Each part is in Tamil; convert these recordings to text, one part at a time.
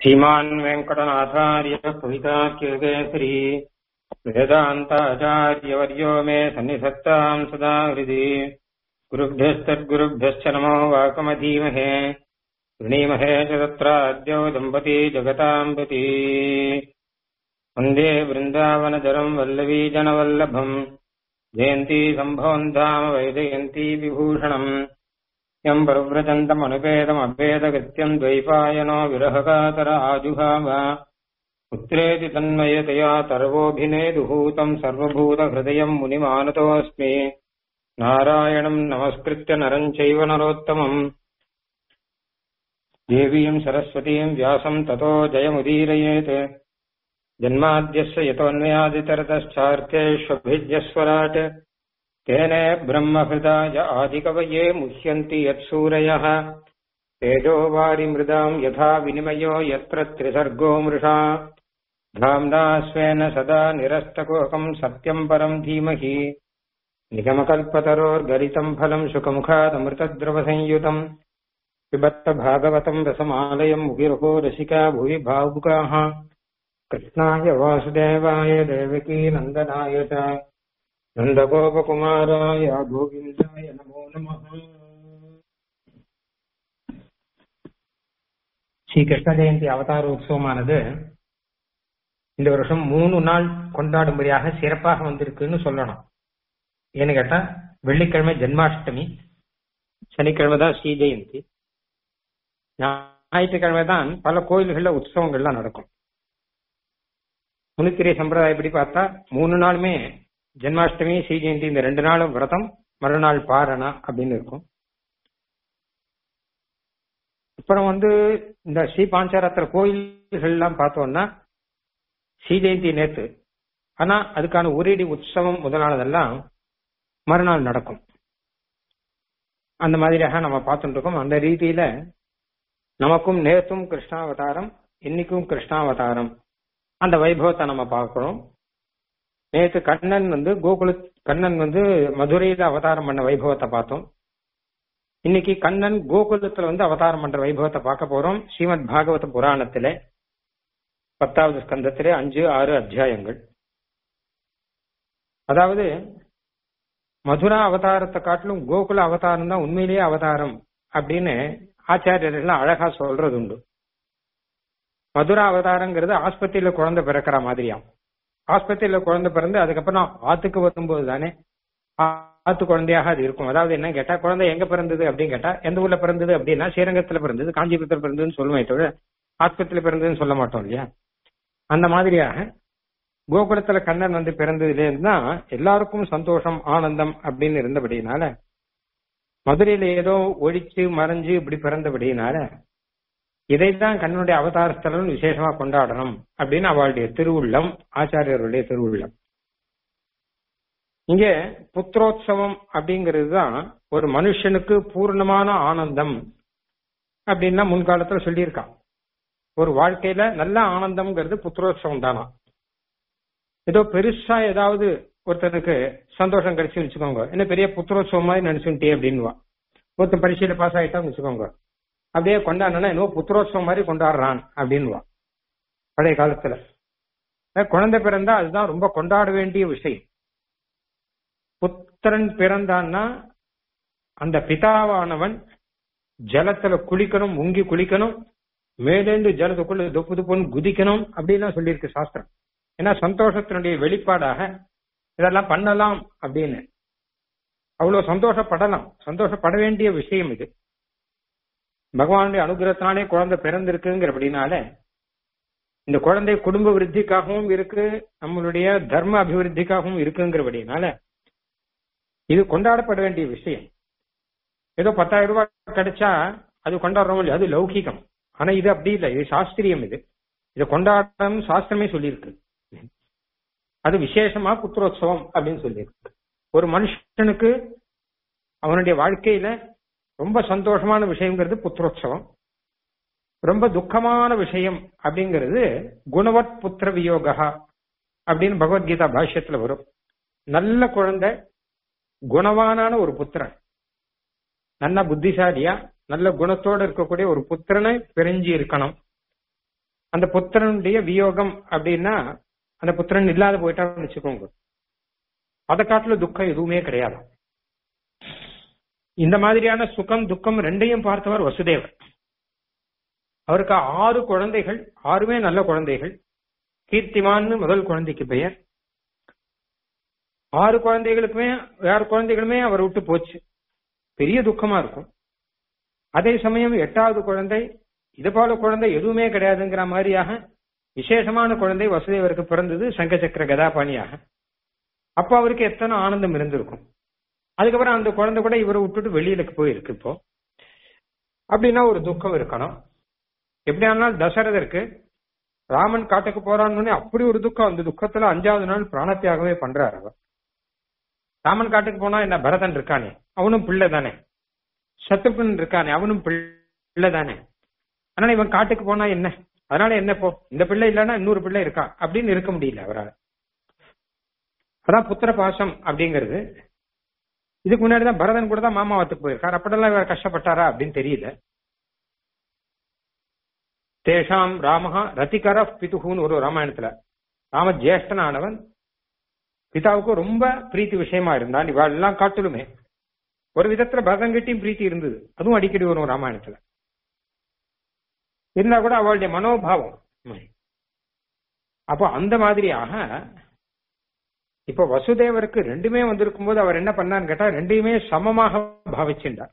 श्रीमान् वेङ्कटनाथार्य कविताख्यकेसरी वेदान्ताचार्यवर्यो मे सन्निधत्ताम् सदा हृदि गुरुभ्यस्तद्गुरुभ्यश्च नमो वाकमधीमहे वृणीमहे च तत्राद्यौ दम्पती जगताम् पती वन्दे वृन्दावनचरम् वल्लवीजनवल्लभम् जयन्ती सम्भवम् धाम वैजयन्ती विभूषणम् यम् प्रव्रजन्तमनुपेदमभेदगत्यम् द्वैपायनो विरहकातर आजुहाव पुत्रेति तन्मयतया तर्वोऽभिनेदुहूतम् सर्वभूतहृदयम् मुनिमानतोऽस्मि नारायणम् नमस्कृत्य नरम् चैव नरोत्तमम् देवीम् सरस्वतीम् व्यासम् ततो जयमुदीरयेत् जन्माद्यस्य यतोऽन्वयादितरतश्चार्थेष्वभिज्यस्वराट् तेने ब्रह्महृदाय आदिकवये मुह्यन्ति यत्सूरयः तेजो वारिमृदाम् यथा विनिमयो यत्र त्रिसर्गो मृषा धाम्ना स्वेन सदा निरस्तकोकम् सत्यम् परम् धीमहि निगमकल्पतरोर्गलितम् फलम् सुखमुखादमृतद्रवसंयुतम् पिबत्त भागवतम् रसमालयम् मुगिरहो रसिका भुवि भावुकाः कृष्णाय वासुदेवाय देवकी नन्दनाय च நந்தகோபகுமாராய கோவிந்தாய நமோ நம ஸ்ரீ கிருஷ்ண ஜெயந்தி அவதார உற்சவமானது இந்த வருஷம் மூணு நாள் கொண்டாடும்படியாக சிறப்பாக வந்திருக்குன்னு சொல்லணும் ஏன்னு கேட்டா வெள்ளிக்கிழமை ஜென்மாஷ்டமி சனிக்கிழமை தான் ஸ்ரீ ஜெயந்தி ஞாயிற்றுக்கிழமை தான் பல கோயில்கள்ல உற்சவங்கள்லாம் நடக்கும் முனித்திரை சம்பிரதாயப்படி பார்த்தா மூணு நாளுமே ஜென்மாஷ்டமி ஸ்ரீ ஜெயந்தி இந்த ரெண்டு நாளும் விரதம் மறுநாள் பாரணா அப்படின்னு இருக்கும் அப்புறம் வந்து இந்த ஸ்ரீ பாஞ்சாரத்திர கோயில்கள் எல்லாம் பார்த்தோம்னா ஸ்ரீ ஜெயந்தி நேத்து ஆனா அதுக்கான ஒரேடி உற்சவம் முதலானதெல்லாம் மறுநாள் நடக்கும் அந்த மாதிரியாக நம்ம பார்த்துட்டு இருக்கோம் அந்த ரீதியில நமக்கும் நேத்தும் கிருஷ்ணாவதாரம் இன்னைக்கும் கிருஷ்ணாவதாரம் அந்த வைபவத்தை நம்ம பார்க்கிறோம் நேற்று கண்ணன் வந்து கோகுல கண்ணன் வந்து மதுரையில அவதாரம் பண்ண வைபவத்தை பார்த்தோம் இன்னைக்கு கண்ணன் கோகுலத்துல வந்து அவதாரம் பண்ற வைபவத்தை பார்க்க போறோம் ஸ்ரீமத் பாகவத புராணத்திலே பத்தாவது ஸ்கந்தத்திலே அஞ்சு ஆறு அத்தியாயங்கள் அதாவது மதுரா அவதாரத்தை காட்டிலும் கோகுல அவதாரம் தான் உண்மையிலேயே அவதாரம் அப்படின்னு ஆச்சாரியர்கள் அழகா சொல்றது உண்டு மதுரா அவதாரங்கிறது ஆஸ்பத்திரியில குழந்தை பிறக்கிற மாதிரியாம் ஆஸ்பத்திரியில குழந்தை பிறந்து அதுக்கப்புறம் ஆத்துக்கு வரும்போது தானே ஆத்து குழந்தையாக அது இருக்கும் அதாவது என்ன கேட்டா குழந்தை எங்க பிறந்தது அப்படின்னு கேட்டா எந்த ஊர்ல பிறந்தது அப்படின்னா ஸ்ரீரங்கத்துல பிறந்தது காஞ்சிபுரத்துல பிறந்ததுன்னு சொல்லுமே தவிர ஆஸ்பத்திரியில பிறந்ததுன்னு சொல்ல மாட்டோம் இல்லையா அந்த மாதிரியாக கோகுலத்துல கண்ணன் வந்து பிறந்ததுல இருந்தா எல்லாருக்கும் சந்தோஷம் ஆனந்தம் அப்படின்னு இருந்தபடினால மதுரையில ஏதோ ஒழிச்சு மறைஞ்சு இப்படி பிறந்தபடினால இதைத்தான் கண்ணனுடைய அவதார ஸ்தலம் விசேஷமா கொண்டாடணும் அப்படின்னு அவளுடைய திருவுள்ளம் ஆச்சாரியருடைய திருவுள்ளம் இங்க புத்திரோத்சவம் அப்படிங்கிறது தான் ஒரு மனுஷனுக்கு பூர்ணமான ஆனந்தம் அப்படின்னா முன்காலத்துல சொல்லியிருக்கான் ஒரு வாழ்க்கையில நல்ல ஆனந்தம்ங்கிறது புத்திரோத்சவம் தானா ஏதோ பெருசா ஏதாவது ஒருத்தனுக்கு சந்தோஷம் கிடைச்சு வச்சுக்கோங்க என்ன பெரிய புத்திரோத்சவம் மாதிரி நினைச்சுட்டே அப்படின்வா ஒருத்தன் பரீட்சையில பாஸ் ஆயிட்டான்னு வச்சுக்கோங்க அப்படியே கொண்டாடனா என்னவோ புத்திரோத்சவம் மாதிரி கொண்டாடுறான் அப்படின்வா பழைய காலத்துல குழந்தை பிறந்தா அதுதான் ரொம்ப கொண்டாட வேண்டிய விஷயம் புத்திரன் பிறந்தான்னா அந்த பிதாவானவன் ஜலத்துல குளிக்கணும் முங்கி குளிக்கணும் மேலேந்து ஜலத்துக்குள்ள துப்பு துப்புன்னு குதிக்கணும் அப்படின்லாம் சொல்லியிருக்கு சாஸ்திரம் ஏன்னா சந்தோஷத்தினுடைய வெளிப்பாடாக இதெல்லாம் பண்ணலாம் அப்படின்னு அவ்வளவு சந்தோஷப்படலாம் சந்தோஷப்பட வேண்டிய விஷயம் இது பகவானுடைய அனுகிரகத்தினாலே குழந்தை பிறந்திருக்குங்கிற அப்படின்னால இந்த குழந்தை குடும்ப விருத்திக்காகவும் இருக்கு நம்மளுடைய தர்ம அபிவிருத்திக்காகவும் இருக்குங்கிறபடினால இது கொண்டாடப்பட வேண்டிய விஷயம் ஏதோ பத்தாயிரம் ரூபாய் கிடைச்சா அது கொண்டாடுறோம் இல்லையா அது லௌகிகம் ஆனா இது அப்படி இல்லை இது சாஸ்திரியம் இது இதை கொண்டாடணும் சாஸ்திரமே சொல்லியிருக்கு அது விசேஷமா புத்திரோத்சவம் அப்படின்னு சொல்லியிருக்கு ஒரு மனுஷனுக்கு அவனுடைய வாழ்க்கையில ரொம்ப சந்தோஷமான விஷயங்கிறது புத்திரோத்சவம் ரொம்ப துக்கமான விஷயம் அப்படிங்கிறது குணவத் புத்திர வியோகா அப்படின்னு பகவத்கீதா பாஷ்யத்துல வரும் நல்ல குழந்தை குணவானான ஒரு புத்திரன் நல்ல புத்திசாலியா நல்ல குணத்தோட இருக்கக்கூடிய ஒரு புத்திரனை பிரிஞ்சு இருக்கணும் அந்த புத்திரனுடைய வியோகம் அப்படின்னா அந்த புத்திரன் இல்லாத போயிட்டான்னு வச்சுக்கோங்க அதை காட்டுல துக்கம் எதுவுமே கிடையாது இந்த மாதிரியான சுகம் துக்கம் ரெண்டையும் பார்த்தவர் வசுதேவர் அவருக்கு ஆறு குழந்தைகள் ஆறுமே நல்ல குழந்தைகள் கீர்த்திமான்னு முதல் குழந்தைக்கு பெயர் ஆறு குழந்தைகளுக்குமே வேற குழந்தைகளுமே அவர் விட்டு போச்சு பெரிய துக்கமா இருக்கும் அதே சமயம் எட்டாவது குழந்தை இது போல குழந்தை எதுவுமே கிடையாதுங்கிற மாதிரியாக விசேஷமான குழந்தை வசுதேவருக்கு பிறந்தது சங்கச்சக்கர கதாபாணியாக அப்ப அவருக்கு எத்தனை ஆனந்தம் இருந்திருக்கும் அதுக்கப்புறம் அந்த குழந்தை கூட இவரை விட்டுட்டு வெளியில போயிருக்கு இப்போ அப்படின்னா ஒரு துக்கம் இருக்கணும் எப்படி ஆனாலும் தசரதற்கு ராமன் காட்டுக்கு போறான்னு அப்படி ஒரு துக்கம் அந்த துக்கத்துல அஞ்சாவது நாள் பிராணத்தியாகவே பண்றாரு அவர் ராமன் காட்டுக்கு போனா என்ன பரதன் இருக்கானே அவனும் பிள்ளை தானே சத்ருகன் இருக்கானே அவனும் பிள்ளை தானே அதனால இவன் காட்டுக்கு போனா என்ன அதனால என்ன போ இந்த பிள்ளை இல்லைன்னா இன்னொரு பிள்ளை இருக்கான் அப்படின்னு இருக்க முடியல அவரால் அதான் புத்திர பாசம் அப்படிங்கிறது இதுக்கு முன்னாடி தான் பரதன் கூட தான் மாமாவத்துக்கு போயிருக்கார் அப்படியெல்லாம் இவர் கஷ்டப்பட்டாரா அப்படின்னு தெரியல தேஷாம் ராமஹா ரதிகர பிதுகுன்னு ஒரு ராமாயணத்துல ராம ஜேஷ்டனானவன் பிதாவுக்கு ரொம்ப பிரீத்தி விஷயமா இருந்தான் இவள் எல்லாம் காட்டிலுமே ஒரு விதத்துல பரதங்கிட்டையும் பிரீத்தி இருந்தது அதுவும் அடிக்கடி வரும் ராமாயணத்துல இருந்தா கூட அவளுடைய மனோபாவம் அப்போ அந்த மாதிரியாக இப்ப வசுதேவருக்கு ரெண்டுமே வந்திருக்கும் போது அவர் என்ன பண்ணான்னு கேட்டா ரெண்டையுமே சமமாக பாவிச்சுட்டார்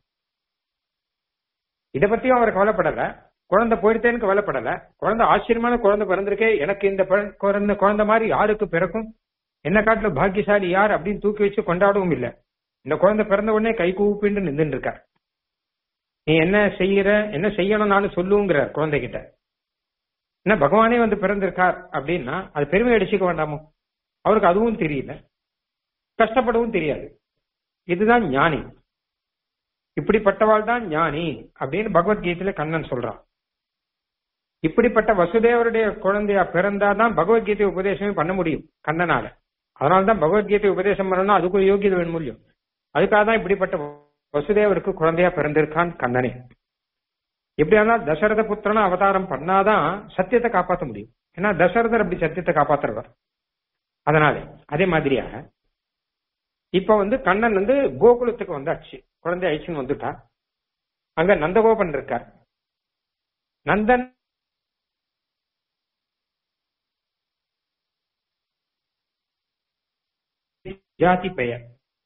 இதை பத்தியும் அவர் கவலைப்படல குழந்தை போயிடுத்தேன்னு கவலைப்படல குழந்தை ஆச்சரியமான குழந்தை பிறந்திருக்கே எனக்கு இந்த குழந்தை குழந்தை மாதிரி யாருக்கு பிறக்கும் என்ன காட்டுல பாக்கியசாலி யார் அப்படின்னு தூக்கி வச்சு கொண்டாடவும் இல்லை இந்த குழந்தை பிறந்த உடனே கை கூப்பிட்டு நின்றுட்டு இருக்கார் நீ என்ன செய்யற என்ன செய்யணும் நானும் சொல்லுங்கிறார் குழந்தைகிட்ட என்ன பகவானே வந்து பிறந்திருக்கார் அப்படின்னா அது பெருமை அடிச்சுக்க வேண்டாமோ அவருக்கு அதுவும் தெரியல கஷ்டப்படவும் தெரியாது இதுதான் ஞானி இப்படிப்பட்டவாள் தான் ஞானி அப்படின்னு பகவத்கீதையில கண்ணன் சொல்றான் இப்படிப்பட்ட வசுதேவருடைய குழந்தையா பிறந்தாதான் பகவத்கீதை உபதேசமே பண்ண முடியும் கண்ணனால அதனால்தான் பகவத்கீதை உபதேசம் பண்ணணும் அதுக்கு ஒரு யோகியதை வேணும் முடியும் அதுக்காக தான் இப்படிப்பட்ட வசுதேவருக்கு குழந்தையா பிறந்திருக்கான் கண்ணனே எப்படியானா தசரத புத்திரன அவதாரம் பண்ணாதான் சத்தியத்தை காப்பாற்ற முடியும் ஏன்னா தசரதர் அப்படி சத்தியத்தை காப்பாத்துறவர் அதனால அதே மாதிரியாக இப்ப வந்து கண்ணன் வந்து கோகுலத்துக்கு வந்தாச்சு குழந்தை ஐச்சுன்னு வந்துட்டா அங்க நந்தகோபன் இருக்கார் நந்தன் ஜாதி பெயர்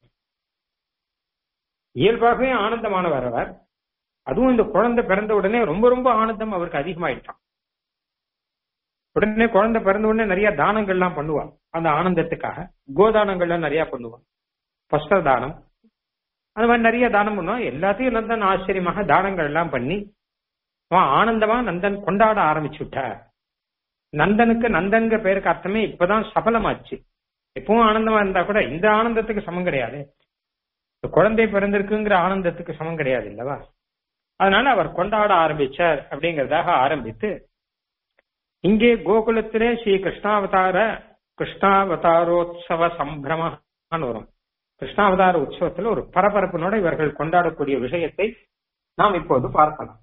இயல்பாகவே ஆனந்தமானவர் அவர் அதுவும் இந்த குழந்தை பிறந்த உடனே ரொம்ப ரொம்ப ஆனந்தம் அவருக்கு அதிகமாயிட்டான் உடனே குழந்தை பிறந்த உடனே நிறைய தானங்கள்லாம் பண்ணுவான் அந்த ஆனந்தத்துக்காக கோதானங்கள்லாம் நிறைய பண்ணுவான் வஸ்திர தானம் அந்த மாதிரி நிறைய தானம் பண்ணுவான் எல்லாத்தையும் நந்தன் ஆச்சரியமாக தானங்கள் எல்லாம் பண்ணி அவன் ஆனந்தமா நந்தன் கொண்டாட ஆரம்பிச்சு விட்டார் நந்தனுக்கு நந்தன்கிற பேருக்கு அர்த்தமே இப்பதான் சபலமாச்சு எப்பவும் ஆனந்தமா இருந்தா கூட இந்த ஆனந்தத்துக்கு சமம் கிடையாது குழந்தை பிறந்திருக்குங்கிற ஆனந்தத்துக்கு சமம் கிடையாது இல்லவா அதனால அவர் கொண்டாட ஆரம்பிச்சார் அப்படிங்கறதாக ஆரம்பித்து இங்கே கோகுலத்திலே ஸ்ரீ கிருஷ்ணாவதார கிருஷ்ணாவதாரோத்சவ சம்பிரமன்னு வரும் கிருஷ்ணாவதார உற்சவத்தில் ஒரு பரபரப்பினோட இவர்கள் கொண்டாடக்கூடிய விஷயத்தை நாம் இப்போது பார்க்கலாம்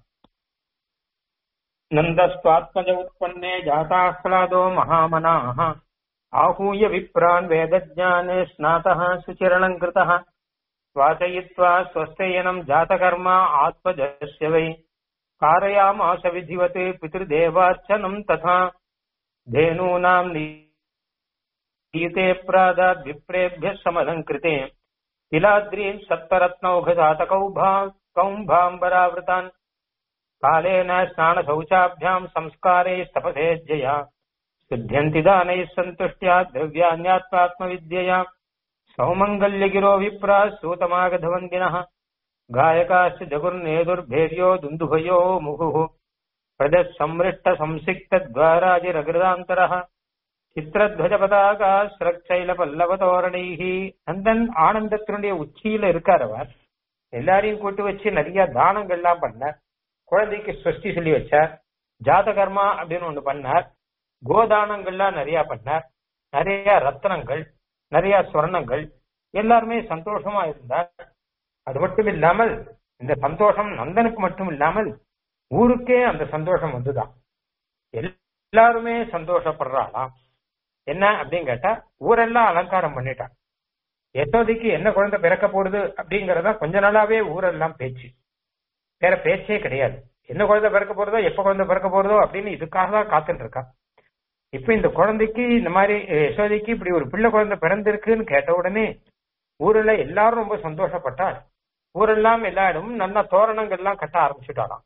நந்தஸ்வாத்மஜ உற்பன்னே ஜாதாஹ்லாதோ மகாமனாः आहूय विप्रान् वेदज्ञाने स्नातः सुचिरलङ्कृतः वाचयित्वा स्वस्थयनम् जातकर्मा आत्मजस्य वै कारयामास विधिवत् पितृदेवार्चनम् तथा धेनूनाम् नीते प्रादाद् विप्रेभ्यः समलङ्कृते तिलाद्रीन् सप्तरत्नौघजातकौभा कौम्भाम्बरावृतान् कालेन स्नानशौचाभ्याम् संस्कारेस्तपसेज्यया सिद्ध्यन्ति दानैः सन्तुष्ट्या द्रव्यान्यात्मात्मविद्यया सौमङ्गल्यगिरो विप्रा सूतमागधवन्दिनः गायकाश्च जगुर्नेदुर्भेर्यो दुन्दुभयो मुहुः प्रदः संमृष्टसंसिक्तद्वाराजिरगृदान्तरः சித்திரத்வஜபதாக ஸ்ரக்ஷைல பல்லவதோரணைஹி நந்தன் ஆனந்தத்தினுடைய உச்சியில இருக்கார் அவர் எல்லாரையும் கூட்டு வச்சு நிறைய தானங்கள்லாம் பண்ணார் குழந்தைக்கு ஸ்வஸ்தி சொல்லி வச்சார் ஜாதகர்மா அப்படின்னு ஒண்ணு பண்ணார் கோதானங்கள்லாம் நிறைய பண்ணார் நிறைய ரத்னங்கள் நிறைய சொர்ணங்கள் எல்லாருமே சந்தோஷமா இருந்தார் அது மட்டும் இல்லாமல் இந்த சந்தோஷம் நந்தனுக்கு மட்டும் இல்லாமல் ஊருக்கே அந்த சந்தோஷம் வந்துதான் எல்லாருமே சந்தோஷப்படுறாளாம் என்ன அப்படின்னு கேட்டா ஊரெல்லாம் அலங்காரம் பண்ணிட்டான் யசோதைக்கு என்ன குழந்தை பிறக்க போடுது அப்படிங்கறத கொஞ்ச நாளாவே ஊரெல்லாம் பேச்சு வேற பேச்சே கிடையாது என்ன குழந்தை பிறக்க போறதோ எப்ப குழந்தை பிறக்க போறதோ அப்படின்னு இதுக்காக தான் காத்துட்டு இருக்கா இப்ப இந்த குழந்தைக்கு இந்த மாதிரி யசோதைக்கு இப்படி ஒரு பிள்ளை குழந்தை பிறந்திருக்குன்னு கேட்ட உடனே ஊர்ல எல்லாரும் ரொம்ப சந்தோஷப்பட்டாள் ஊரெல்லாம் எல்லா இடமும் நல்ல தோரணங்கள் எல்லாம் கட்ட ஆரம்பிச்சுட்டாராம்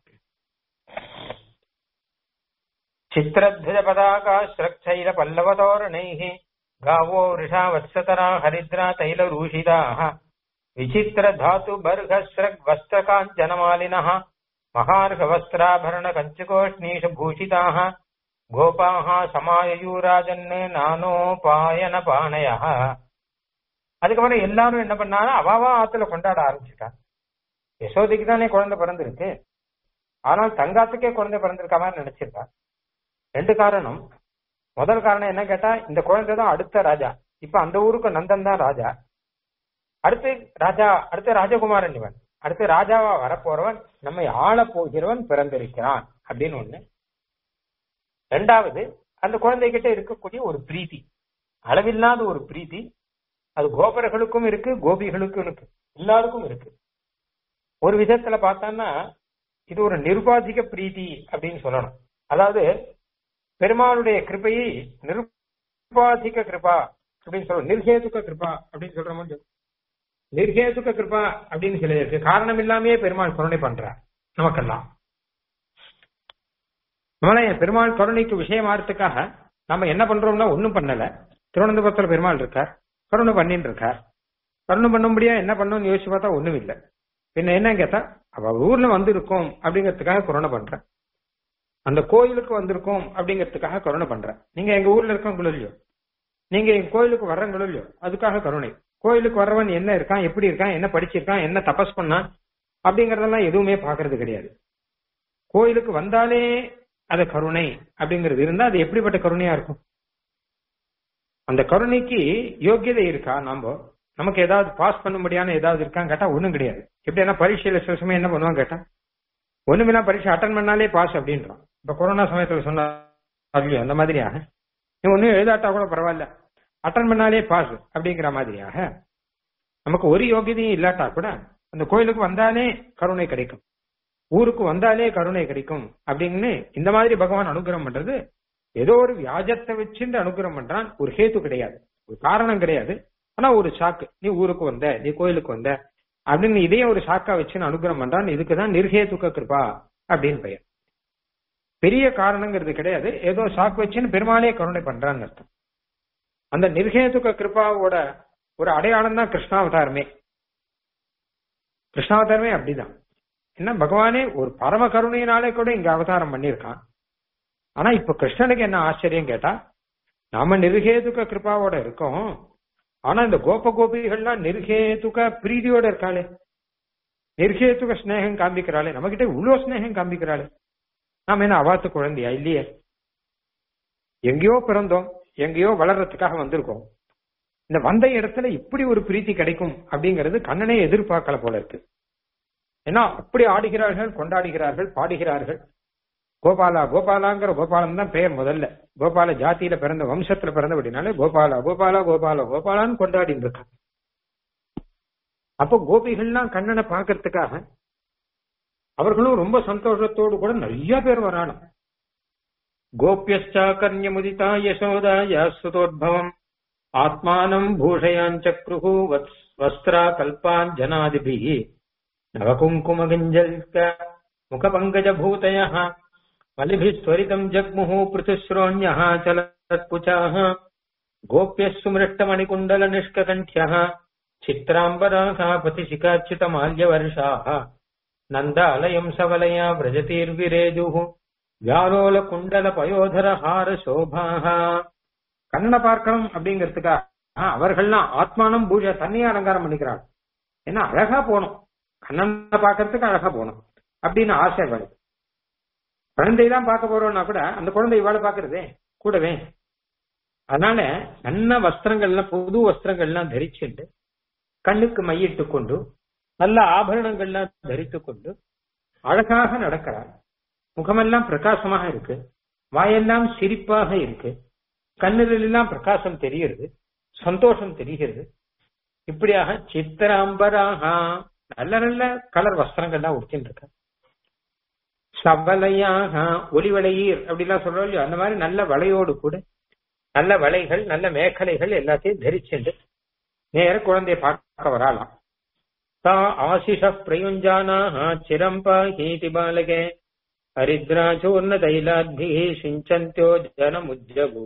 சித்திரத்வஜ பதாகா ஸ்ரக்ஷைல பல்லவ தோரணைः गावो वृषा वत्सतरा हरिद्रा तैलरूषिताः विचित्र धातु बर्ह स्रग् वस्त्रकाञ्चनमालिनः महार्घवस्त्राभरण कञ्चकोष्णीष भूषिताः गोपाः समाययूराजन् நானோபாயன பானையः அதுக்கப்புறம் எல்லாரும் என்ன பண்ணாலும் அவாவா ஆத்துல கொண்டாட ஆரம்பிச்சுட்டா யசோதைக்கு தானே குழந்தை பிறந்திருக்கு ஆனால் தங்காத்துக்கே குழந்தை பிறந்திருக்க மாதிரி நினைச்சிருக்கா ரெண்டு காரணம் முதல் காரணம் என்ன கேட்டா இந்த குழந்தை தான் அடுத்த ராஜா இப்ப அந்த ஊருக்கு நந்தன் தான் ராஜா அடுத்து ராஜா அடுத்த ராஜகுமாரன் இவன் அடுத்து ராஜாவா வரப்போறவன் நம்மை ஆள போகிறவன் பிறந்திருக்கிறான் அப்படின்னு ஒண்ணு ரெண்டாவது அந்த குழந்தைகிட்ட இருக்கக்கூடிய ஒரு பிரீத்தி அளவில்லாத ஒரு பிரீத்தி அது கோபர்களுக்கும் இருக்கு கோபிகளுக்கும் இருக்கு எல்லாருக்கும் இருக்கு ஒரு விதத்துல பார்த்தான்னா இது ஒரு நிர்வாதிக பிரீத்தி அப்படின்னு சொல்லணும் அதாவது பெருமாளுடைய கிருபையை நிருபாதிக கிருபா அப்படின்னு சொல்றோம் நிர்ஹேதுக கிருபா அப்படின்னு சொல்ற முடியும் நிர்ஹேதுக கிருபா அப்படின்னு சில இருக்கு காரணம் இல்லாமயே பெருமாள் கருணை பண்றார் நமக்கெல்லாம் நம்மளே பெருமாள் கருணைக்கு விஷயமாறதுக்காக நம்ம என்ன பண்றோம்னா ஒண்ணும் பண்ணல திருவனந்தபுரத்துல பெருமாள் இருக்கார் கருணை பண்ணிட்டு இருக்கார் கருணை பண்ணும்படியா என்ன பண்ணணும்னு யோசிச்சு பார்த்தா ஒண்ணும் இல்லை பின்ன என்ன கேட்டா அவ ஊர்ல வந்திருக்கோம் அப்படிங்கிறதுக்காக கருணை பண்றேன் அந்த கோயிலுக்கு வந்திருக்கோம் அப்படிங்கிறதுக்காக கருணை பண்றேன் நீங்க எங்க ஊர்ல இருக்கவங்களோ இல்லையோ நீங்க எங்க கோயிலுக்கு வர்றவங்களோ இல்லையோ அதுக்காக கருணை கோயிலுக்கு வர்றவன் என்ன இருக்கான் எப்படி இருக்கான் என்ன படிச்சிருக்கான் என்ன தபஸ் பண்ணான் அப்படிங்கறதெல்லாம் எதுவுமே பாக்குறது கிடையாது கோயிலுக்கு வந்தாலே அது கருணை அப்படிங்கிறது இருந்தா அது எப்படிப்பட்ட கருணையா இருக்கும் அந்த கருணைக்கு யோக்கியதை இருக்கா நாம நமக்கு ஏதாவது பாஸ் பண்ணும்படியான ஏதாவது இருக்கான்னு கேட்டா ஒண்ணும் கிடையாது எப்படின்னா பரீட்சையில சில சமயம் என்ன பண்ணுவாங்க கேட்டா ஒண்ணுமில்லாம் பரீட்சை அட்டன் பண்ணாலே பாஸ் அப்படின்றான் இப்ப கொரோனா சமயத்துல சொன்னா அதுலயும் அந்த மாதிரியாக நீ ஒன்னும் எழுதாட்டா கூட பரவாயில்ல அட்டன் பண்ணாலே பாஸ் அப்படிங்கிற மாதிரியாக நமக்கு ஒரு யோகியதையும் இல்லாட்டா கூட அந்த கோயிலுக்கு வந்தாலே கருணை கிடைக்கும் ஊருக்கு வந்தாலே கருணை கிடைக்கும் அப்படின்னு இந்த மாதிரி பகவான் அனுகிரகம் பண்றது ஏதோ ஒரு வியாஜத்தை வச்சுட்டு அனுகிரகம் பண்றான் ஒரு ஹேத்து கிடையாது ஒரு காரணம் கிடையாது ஆனா ஒரு சாக்கு நீ ஊருக்கு வந்த நீ கோயிலுக்கு வந்த அப்படின்னு இதையும் ஒரு சாக்கா வச்சு அனுகிரகம் பண்றான் இதுக்குதான் நிர்ஹேதுக்க கிருபா அப்படின்னு பெயர் பெரிய காரணங்கிறது கிடையாது ஏதோ சாக்கு வச்சுன்னு பெருமாளே கருணை பண்றான்னு அர்த்தம் அந்த நிர்ஹேதுக்க கிருபாவோட ஒரு அடையாளம் தான் கிருஷ்ணாவதாரமே கிருஷ்ணாவதாரமே அப்படிதான் என்ன பகவானே ஒரு பரம கருணையினாலே கூட இங்க அவதாரம் பண்ணியிருக்கான் ஆனா இப்ப கிருஷ்ணனுக்கு என்ன ஆச்சரியம் கேட்டா நாம நிர்ஹேதுக்க கிருபாவோட இருக்கோம் ஆனா இந்த கோப கோபிகள்லாம் நிர்ஹேதுக பிரீதியோட இருக்காளே நிர்ஹேதுக ஸ்னேகம் காண்பிக்கிறாளே நம்ம கிட்ட இவ்வளவு ஸ்னேகம் காண்பிக்கிறாளே நாம என்ன அவாத்து குழந்தையா இல்லையே எங்கேயோ பிறந்தோம் எங்கேயோ வளர்றதுக்காக வந்திருக்கோம் இந்த வந்த இடத்துல இப்படி ஒரு பிரீத்தி கிடைக்கும் அப்படிங்கிறது கண்ணனே எதிர்பார்க்கல போல இருக்கு ஏன்னா அப்படி ஆடுகிறார்கள் கொண்டாடுகிறார்கள் பாடுகிறார்கள் கோபாலா கோபாலாங்கிற கோபாலன் தான் பெயர் முதல்ல கோபால ஜாத்தியில பிறந்த வம்சத்துல பிறந்தபடினாலே கோபாலா கோபாலா கோபாலா கோபாலான்னு கொண்டாடிட்டு இருக்காங்க அப்போ கோபிகள்லாம் கண்ணனை பாக்குறதுக்காக அவர்களும் ரொம்ப சந்தோஷத்தோடு கூட நிறைய பேர் வரானு கோபியச்சா கன்யமுதிதா யசோதா யாசுதோத்பவம் ஆத்மானம் பூஷயாஞ்சக்ருஹு வஸ்திரா கல்பான் ஜனாதிபிஹி நவகுங்குமகிஞ்சல்க முகபங்கஜபூதயः मलिभिस्त्वरितम् जग्मुः पृथुश्रोण्यः चलत्कुचाः गोप्यः सुमृष्टमणिकुण्डलनिष्ककण्ठ्यः चित्राम्बरासापतिशिखाच्युतमाल्यवर्षाः नन्दालयम् सवलया व्रजतीर्विरेजुः व्यालोलकुण्डलपयोधरहारशोभाः கண்ணனை பார்க்கணும் அப்படிங்கிறதுக்காக அவர்கள்லாம் ஆத்மானம் பூஜை தண்ணியை அலங்காரம் பண்ணிக்கிறாங்க ஏன்னா அழகா போகணும் கண்ணனை பார்க்கறதுக்கு அழகா போகணும் அப்படின்னு ஆசை வருது குழந்தை தான் பார்க்க போறோம்னா கூட அந்த குழந்தை இவாளை பாக்குறதே கூடவே அதனால நல்ல வஸ்திரங்கள்லாம் புது வஸ்திரங்கள்லாம் தரிச்சுண்டு கண்ணுக்கு மையிட்டு கொண்டு நல்ல ஆபரணங்கள்லாம் தரித்து கொண்டு அழகாக நடக்கிறார் முகமெல்லாம் பிரகாசமாக இருக்கு வாயெல்லாம் சிரிப்பாக இருக்கு கண்ணிலெல்லாம் பிரகாசம் தெரிகிறது சந்தோஷம் தெரிகிறது இப்படியாக சித்திராம்பராக நல்ல நல்ல கலர் வஸ்திரங்கள்லாம் உடுத்தின்னு இருக்க சவலையாக ஒளிவளையீர் அப்படிலாம் சொல்றோம் இல்லையோ அந்த மாதிரி நல்ல வளையோடு கூட நல்ல வளைகள் நல்ல மேகலைகள் எல்லாத்தையும் தரிச்சுண்டு நேர குழந்தைய பார்க்க வராலாம் தா ஆசிஷ பிரயுஞ்சானாக சிரம்பாஹீதி பாலகே ஹரித்ராச்சூர்ண தைலாத்பி சிஞ்சந்தியோ ஜனமுஜ்ஜபு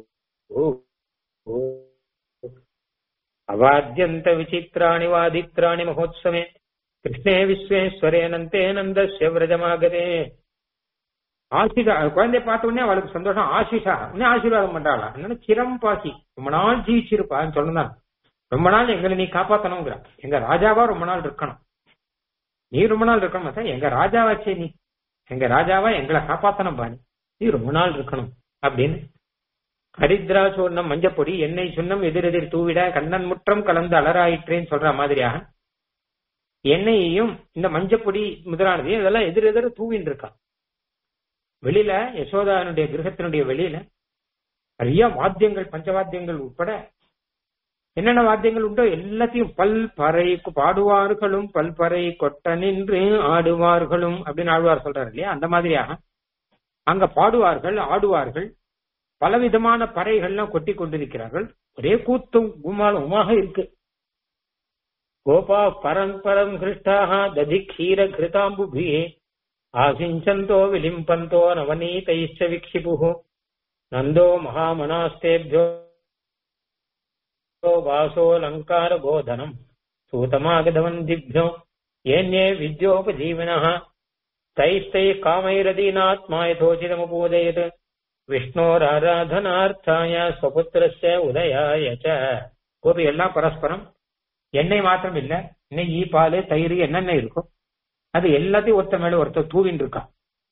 அவாத்யந்த விசித்திராணி வாதித்ராணி மகோத்சவே கிருஷ்ணே விஸ்வேஸ்வரே நந்தே நந்தஸ்ய விரஜமாகதே ஆசிஷா குழந்தைய பார்த்த உடனே அவளுக்கு சந்தோஷம் ஆசிஷா உடனே ஆசீர்வாதம் பண்றாளா என்னன்னா சிரம் பாக்கி ரொம்ப நாள் ஜீவிச்சிருப்பான்னு சொன்னதான் ரொம்ப நாள் எங்களை நீ காப்பாத்தணுங்கிற எங்க ராஜாவா ரொம்ப நாள் இருக்கணும் நீ ரொம்ப நாள் இருக்கணும் மச்சான். எங்க ராஜாவாச்சே நீ எங்க ராஜாவா எங்களை காப்பாத்தணும் பாணி நீ ரொம்ப நாள் இருக்கணும் அப்படின்னு ஹரித்ரா சூர்ணம் மஞ்சப்பொடி எண்ணெய் சுண்ணம் எதிரெதிர் தூவிட கண்ணன் முற்றம் கலந்து அலராயிற்றேன்னு சொல்ற மாதிரியாக எண்ணெயையும் இந்த மஞ்சப்பொடி முதலானதையும் இதெல்லாம் எதிரெதிர் தூவின்னு இருக்கான் வெளியில யசோதானுடைய கிரகத்தினுடைய வெளியில நிறைய வாத்தியங்கள் பஞ்சவாத்தியங்கள் உட்பட என்னென்ன வாத்தியங்கள் உண்டோ எல்லாத்தையும் பல் பறை பாடுவார்களும் பல்பறை கொட்ட நின்று ஆடுவார்களும் அப்படின்னு ஆழ்வார் சொல்றாரு இல்லையா அந்த மாதிரியாக அங்க பாடுவார்கள் ஆடுவார்கள் பலவிதமான பறைகள்லாம் கொட்டி கொண்டிருக்கிறார்கள் ஒரே கூத்தும் குமாலமாக இருக்கு கோபா பரம் பரம் கிருஷ்டாக ததி கீர கிருதாம்புபி ஆசிஞ்சந்தோ விலிம்பந்தோ நவநீதைச்ச விக்ஷிபு நந்தோ மகாமனாஸ்தேபியோ வாசோலங்கார போதனம் சூதமாகதவந்திभ्यो ஏன்யே வித்யோபஜீவினः தைஸ்தை காமைரதீனாத்மா யதோச்சிதமுபோதயத் விஷ்ணோராராதனார்த்தாய ஸ்வபுத்திரஸ்ய உதயாய ச கோபி எல்லாம் பரஸ்பரம் எண்ணெய் மாத்திரம் இல்ல நெய் பால் தயிர் என்னென்ன இருக்கும் அது எல்லாத்தையும் ஒருத்தர் மேல ஒருத்தர் தூவின்னு இருக்கான்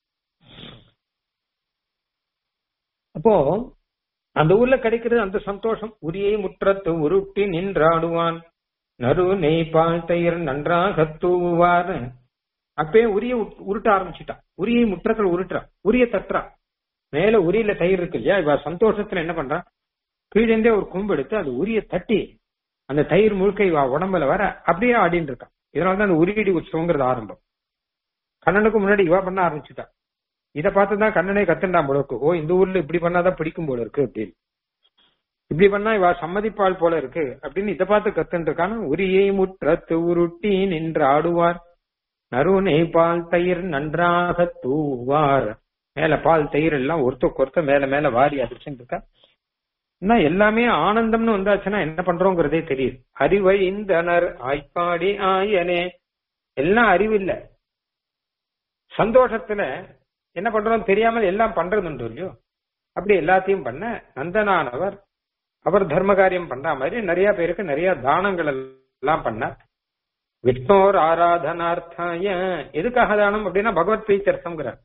அப்போ அந்த ஊர்ல கிடைக்கிறது அந்த சந்தோஷம் உரியை முற்றத்து உருட்டி நின்றாடுவான் நறு நெய் பால் தயிர் நன்றாக தூவார் அப்பயே உரிய உருட்ட ஆரம்பிச்சுட்டான் உரியை முற்றத்தில் உருட்டுறான் உரிய தட்டுறா மேல உரியில தயிர் இருக்கு இல்லையா இவ சந்தோஷத்துல என்ன பண்றான் கீழே ஒரு கும்பு எடுத்து அது உரிய தட்டி அந்த தயிர் முழுக்க இவ உடம்புல வர அப்படியே ஆடின்னு இருக்கான் இதனாலதான் அந்த உரியடி உற்சவங்கிறது ஆரம்பம் கண்ணனுக்கு முன்னாடி இவ பண்ண ஆரம்பிச்சுட்டா இத பார்த்துதான் கண்ணனே கத்துண்டான் போல இருக்கு ஓ இந்த ஊர்ல இப்படி பண்ணாதான் பிடிக்கும் போல இருக்கு அப்படின்னு இப்படி பண்ணா இவ சம்மதிப்பாள் போல இருக்கு அப்படின்னு இத பார்த்து கத்துட்டு இருக்கான உரியை முற்றத்து உருட்டி நின்று ஆடுவார் நறுநெய் பால் தயிர் நன்றாக தூவார் மேல பால் தயிர் எல்லாம் ஒருத்தருக்கு ஒருத்தர் மேல மேல வாரி அடிச்சுட்டு இருக்கா என்ன எல்லாமே ஆனந்தம்னு வந்தாச்சுன்னா என்ன பண்றோங்கிறதே தெரியுது அறிவை இந்தனர் ஆய்ப்பாடி ஆயனே எல்லாம் அறிவு இல்ல சந்தோஷத்துல என்ன பண்றோம் தெரியாமல் எல்லாம் பண்றது உண்டு இல்லையோ அப்படி எல்லாத்தையும் பண்ண நந்தனானவர் அவர் தர்ம காரியம் பண்ற மாதிரி நிறைய பேருக்கு நிறைய தானங்கள் எல்லாம் பண்ணார் விஷ்ணோர் ஆராதனார்த்தாய எதுக்காக தானம் அப்படின்னா பகவத் பிரீத்தர்த்தம்ங்கிறார்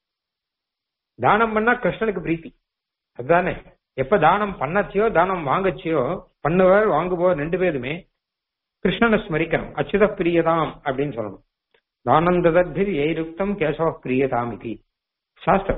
தானம் பண்ணா கிருஷ்ணனுக்கு பிரீத்தி அதுதானே எப்ப தானம் பண்ணச்சியோ தானம் வாங்கச்சியோ பண்ணுவர் வாங்குவோர் ரெண்டு பேருமே கிருஷ்ணனை ஸ்மரிக்கணும் அச்சுத பிரியதாம் அப்படின்னு சொல்லணும் தானம் ததத்பிர் ஏருக்தம் கேசவ பிரியதாம் இது சாஸ்திரம்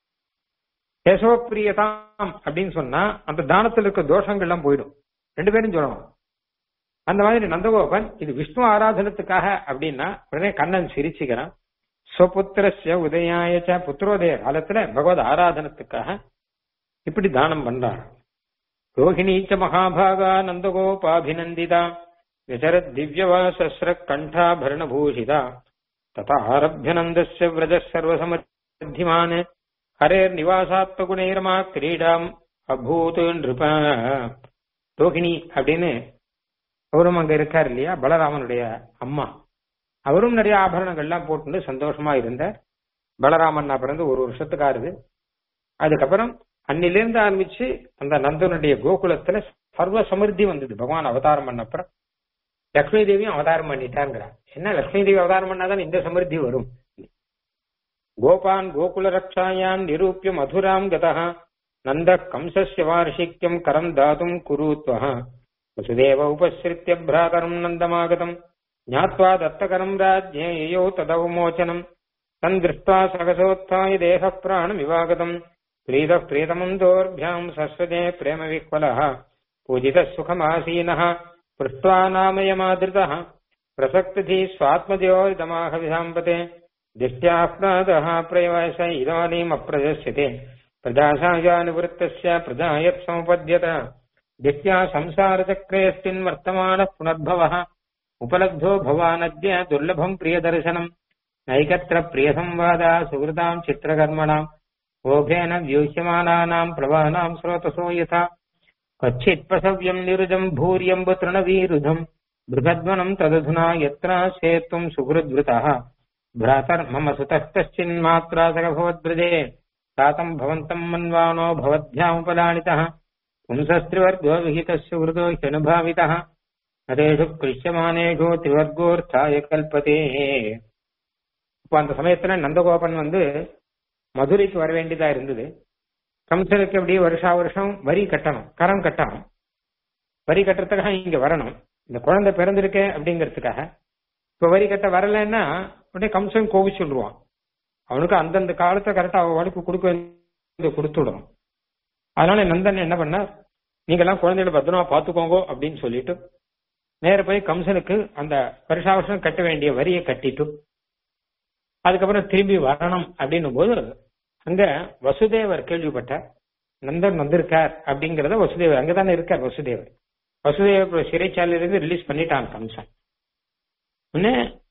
கேசவ பிரியதாம் அப்படின்னு சொன்னா அந்த தானத்துல இருக்க தோஷங்கள் எல்லாம் போயிடும் ரெண்டு பேரும் சொல்லணும் அந்த மாதிரி நந்தகோபன் இது விஷ்ணு ஆராதனத்துக்காக அப்படின்னா உடனே கண்ணன் சிரிச்சுக்கிறான் ஸ்வபுத்திரஸ்ய உதயாயச்ச புத்திரோதய காலத்துல பகவத் ஆராதனத்துக்காக இப்படி தானம் பண்றார் ரோஹிணீச்ச மகாபாகா நந்தகோபாபிநந்திதா விசரத் திவ்யவாசஸ்ர கண்டாபரணபூஷிதா ததா ஆரபிய நந்தஸ்ய விரஜ சர்வசமர்த்திமான் ஹரேர் நிவாசாத்மகுணேரமா கிரீடாம் அபூத் நிருப ரோஹிணி அப்படின்னு அவரும் அங்க இருக்கார் இல்லையா பலராமனுடைய அம்மா அவரும் நிறைய ஆபரணங்கள்லாம் போட்டு சந்தோஷமா இருந்தார் பலராமன் பிறந்து ஒரு வருஷத்துக்கு ஆறுது அதுக்கப்புறம் அன்னிலிருந்து ஆரம்பிச்சு அந்த நந்தனுடைய கோகுலத்துல சர்வ சமிருத்தி வந்தது பகவான் அவதாரம் பண்ணப்புறம் லக்ஷ்மி தேவியும் அவதாரம் பண்ணிட்டாங்கிறார் என்ன லக்ஷ்மி தேவி அவதாரம் பண்ணாதான் இந்த சமிருத்தி வரும் கோபான் கோகுல ரக்ஷாயான் நிரூபிய மதுராம் கதா நந்த கம்சஸ்ய வார்ஷிக்யம் கரம் தாதும் குருத்வஹ வசுதேவ உபசிரித்திய பிராதரம் நந்தமாகதம் ஞாத்வா தத்தகரம் ராஜ்யே யயோ ததவமோச்சனம் தன் திருஷ்டா சகசோத்தாய தேக பிராணம் விவாகதம் प्रीतः प्रीतमन्दोर्भ्याम् सस्वते प्रेमविह्वलः पूजितः सुखमासीनः पृष्ट्वा नामयमादृतः प्रसक्तिः स्वात्मजयोदमाहविधाम्पते दिष्ट्याह्लादः प्रयवश इदानीमप्रदस्यते प्रजासाजानुवृत्तस्य प्रजा यत्समुपद्यत दिष्ट्या संसारचक्रेऽस्मिन्वर्तमानः पुनर्भवः उपलब्धो भवानद्य दुर्लभम् प्रियदर्शनम् नैकत्र प्रियसंवादा सुहृताम् चित्रकर्मणाम् ओघेन व्यूह्यमानानाम् प्रवानाम् स्रोतसो यथा क्वचित्पसव्यम् निरुजम् भूर्यम्ब तृणवीरुधम् बृहद्वनम् तदधुना यत्र सेत्वम् सुहृद्वृतः भ्रातर्मम सुतः कश्चिन्मात्रा सखभवद्व्रजे तातम् भवन्तम् मन्वानो भवद्भ्यामुपलालितः पुंसस्त्रिवर्गो विहितः सुहृदो ह्यनुभावितः நதேஷு கிருஷ்யமானேஷோ திவர்கோர்த்தாய கல்பதே இப்போ அந்த சமயத்துல நந்தகோபன் வந்து மதுரைக்கு வர வேண்டியதா இருந்தது கம்சனுக்கு அப்படியே வருஷா வருஷம் வரி கட்டணும் கரம் கட்டணும் வரி கட்டுறதுக்காக இங்க வரணும் இந்த குழந்தை பிறந்திருக்கே அப்படிங்கிறதுக்காக இப்ப வரி கட்ட வரலன்னா உடனே கம்சன் கோவி சொல்லுவான் அவனுக்கு அந்தந்த காலத்தை கரெக்டா அவனுக்கு கொடுக்க வேண்டியதை கொடுத்துடணும் அதனால நந்தன் என்ன பண்ணார் நீங்க எல்லாம் குழந்தைகளை பத்திரமா பாத்துக்கோங்க அப்படின்னு சொல்லிட்டு நேர போய் கம்சனுக்கு அந்த வருஷா வருஷம் கட்ட வேண்டிய வரியை கட்டிட்டு அதுக்கப்புறம் திரும்பி வரணும் அப்படின்னும் போது அங்க வசுதேவர் கேள்விப்பட்டார் நந்தன் வந்திருக்கார் அப்படிங்கறத வசுதேவர் அங்கதானே இருக்கார் வசுதேவர் வசுதேவர் சிறைச்சாலையிலிருந்து ரிலீஸ் பண்ணிட்டான் கம்சன் உடனே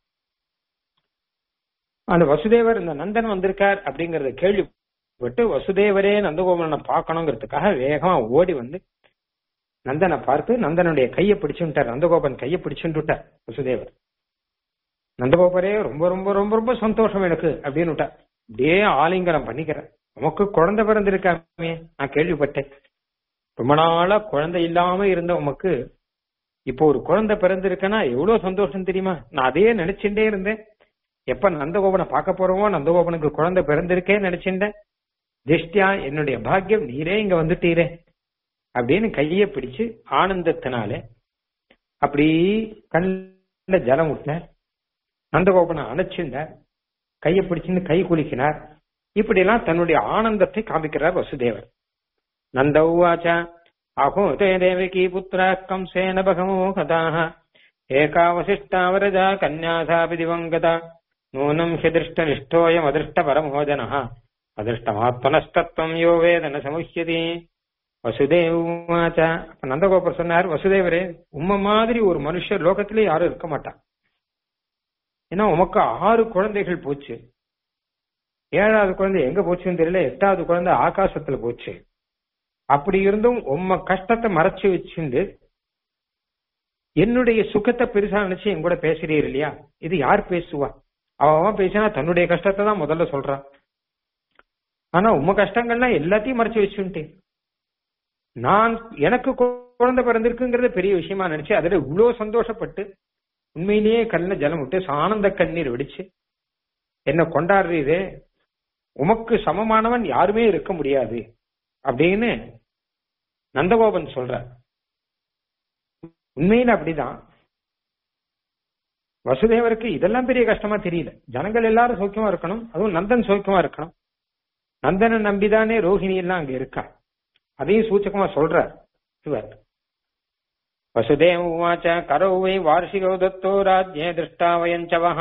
அந்த வசுதேவர் இந்த நந்தன் வந்திருக்கார் அப்படிங்கறத கேள்விப்பட்டு வசுதேவரே நந்தகோபனை பார்க்கணுங்கிறதுக்காக வேகமா ஓடி வந்து நந்தனை பார்த்து நந்தனுடைய கையை பிடிச்சுட்டார் நந்தகோபன் கையை பிடிச்சுட்டார் வசுதேவர் நந்தகோபரே ரொம்ப ரொம்ப ரொம்ப ரொம்ப சந்தோஷம் எனக்கு அப்படின்னு விட்டார் அப்படியே ஆலிங்கனம் பண்ணிக்கிறேன் உமக்கு குழந்தை பிறந்திருக்காமே நான் கேள்விப்பட்டேன் ரொம்ப நாளா குழந்தை இல்லாம இருந்த உமக்கு இப்போ ஒரு குழந்தை பிறந்திருக்குன்னா எவ்வளவு சந்தோஷம் தெரியுமா நான் அதையே நினைச்சுட்டே இருந்தேன் எப்ப நந்தகோபனை பார்க்க போறோமோ நந்தகோபனுக்கு குழந்தை பிறந்திருக்கே நினைச்சுட்டேன் திஷ்டியா என்னுடைய பாக்கியம் நீரே இங்க வந்துட்டீரே அப்படின்னு கைய பிடிச்சு ஆனந்தத்தினால அப்படி கண்ணில் ஜலம் விட்டார் நந்தகோபனை அணைச்சிருந்தார் கையை பிடிச்சிருந்து கை குலுக்கினார் இப்படி எல்லாம் தன்னுடைய ஆனந்தத்தை காமிக்கிறார் வசுதேவர் நந்த உவாச்ச அஹோ தே தேவகி புத்திரா கம்சேன பகமோ கதாக ஏகாவசிஷ்டாவரஜா கன்யாசாபி திவங்கதா நூனம் ஹிதிருஷ்ட நிஷ்டோயம் அதிருஷ்ட பரமோஜன அதிருஷ்டமாத்மனஸ்தத்வம் யோ வேதன சமுஹ்யதி வசுதேவாச்ச அப்ப நந்தகோபர் சொன்னார் வசுதேவரே உம்ம மாதிரி ஒரு மனுஷர் லோகத்திலே யாரும் இருக்க மாட்டான் ஏன்னா உமக்கு ஆறு குழந்தைகள் போச்சு ஏழாவது குழந்தை எங்க போச்சுன்னு தெரியல எட்டாவது குழந்தை ஆகாசத்துல போச்சு அப்படி இருந்தும் உம்ம கஷ்டத்தை மறைச்சு வச்சுண்டு என்னுடைய சுகத்தை பெருசா நினைச்சு என் கூட பேசுறீர் இல்லையா இது யார் பேசுவா அவன் பேசினா தன்னுடைய கஷ்டத்தை தான் முதல்ல சொல்றான் ஆனா உம்ம கஷ்டங்கள்லாம் எல்லாத்தையும் மறைச்சு வச்சுட்டேன் நான் எனக்கு குழந்தை பிறந்திருக்குங்கிறத பெரிய விஷயமா நினைச்சு அதுல இவ்வளவு சந்தோஷப்பட்டு உண்மையிலேயே கண்ணில் ஜலம் விட்டு ஆனந்த கண்ணீர் வெடிச்சு என்ன கொண்டாடுறீரே உமக்கு சமமானவன் யாருமே இருக்க முடியாது அப்படின்னு நந்தகோபன் சொல்ற உண்மையில அப்படிதான் வசுதேவருக்கு இதெல்லாம் பெரிய கஷ்டமா தெரியல ஜனங்கள் எல்லாரும் சௌக்கியமா இருக்கணும் அதுவும் நந்தன் சௌக்கியமா இருக்கணும் நந்தனை நம்பிதானே ரோஹிணி எல்லாம் அங்க இருக்கா அதையும் சூச்சகமா சொல்றார் இவர் வசுதேவ உவாச்ச கரௌ வை வார்ஷிகோ தத்தோ ராஜ்யே திருஷ்டா வயஞ்சவः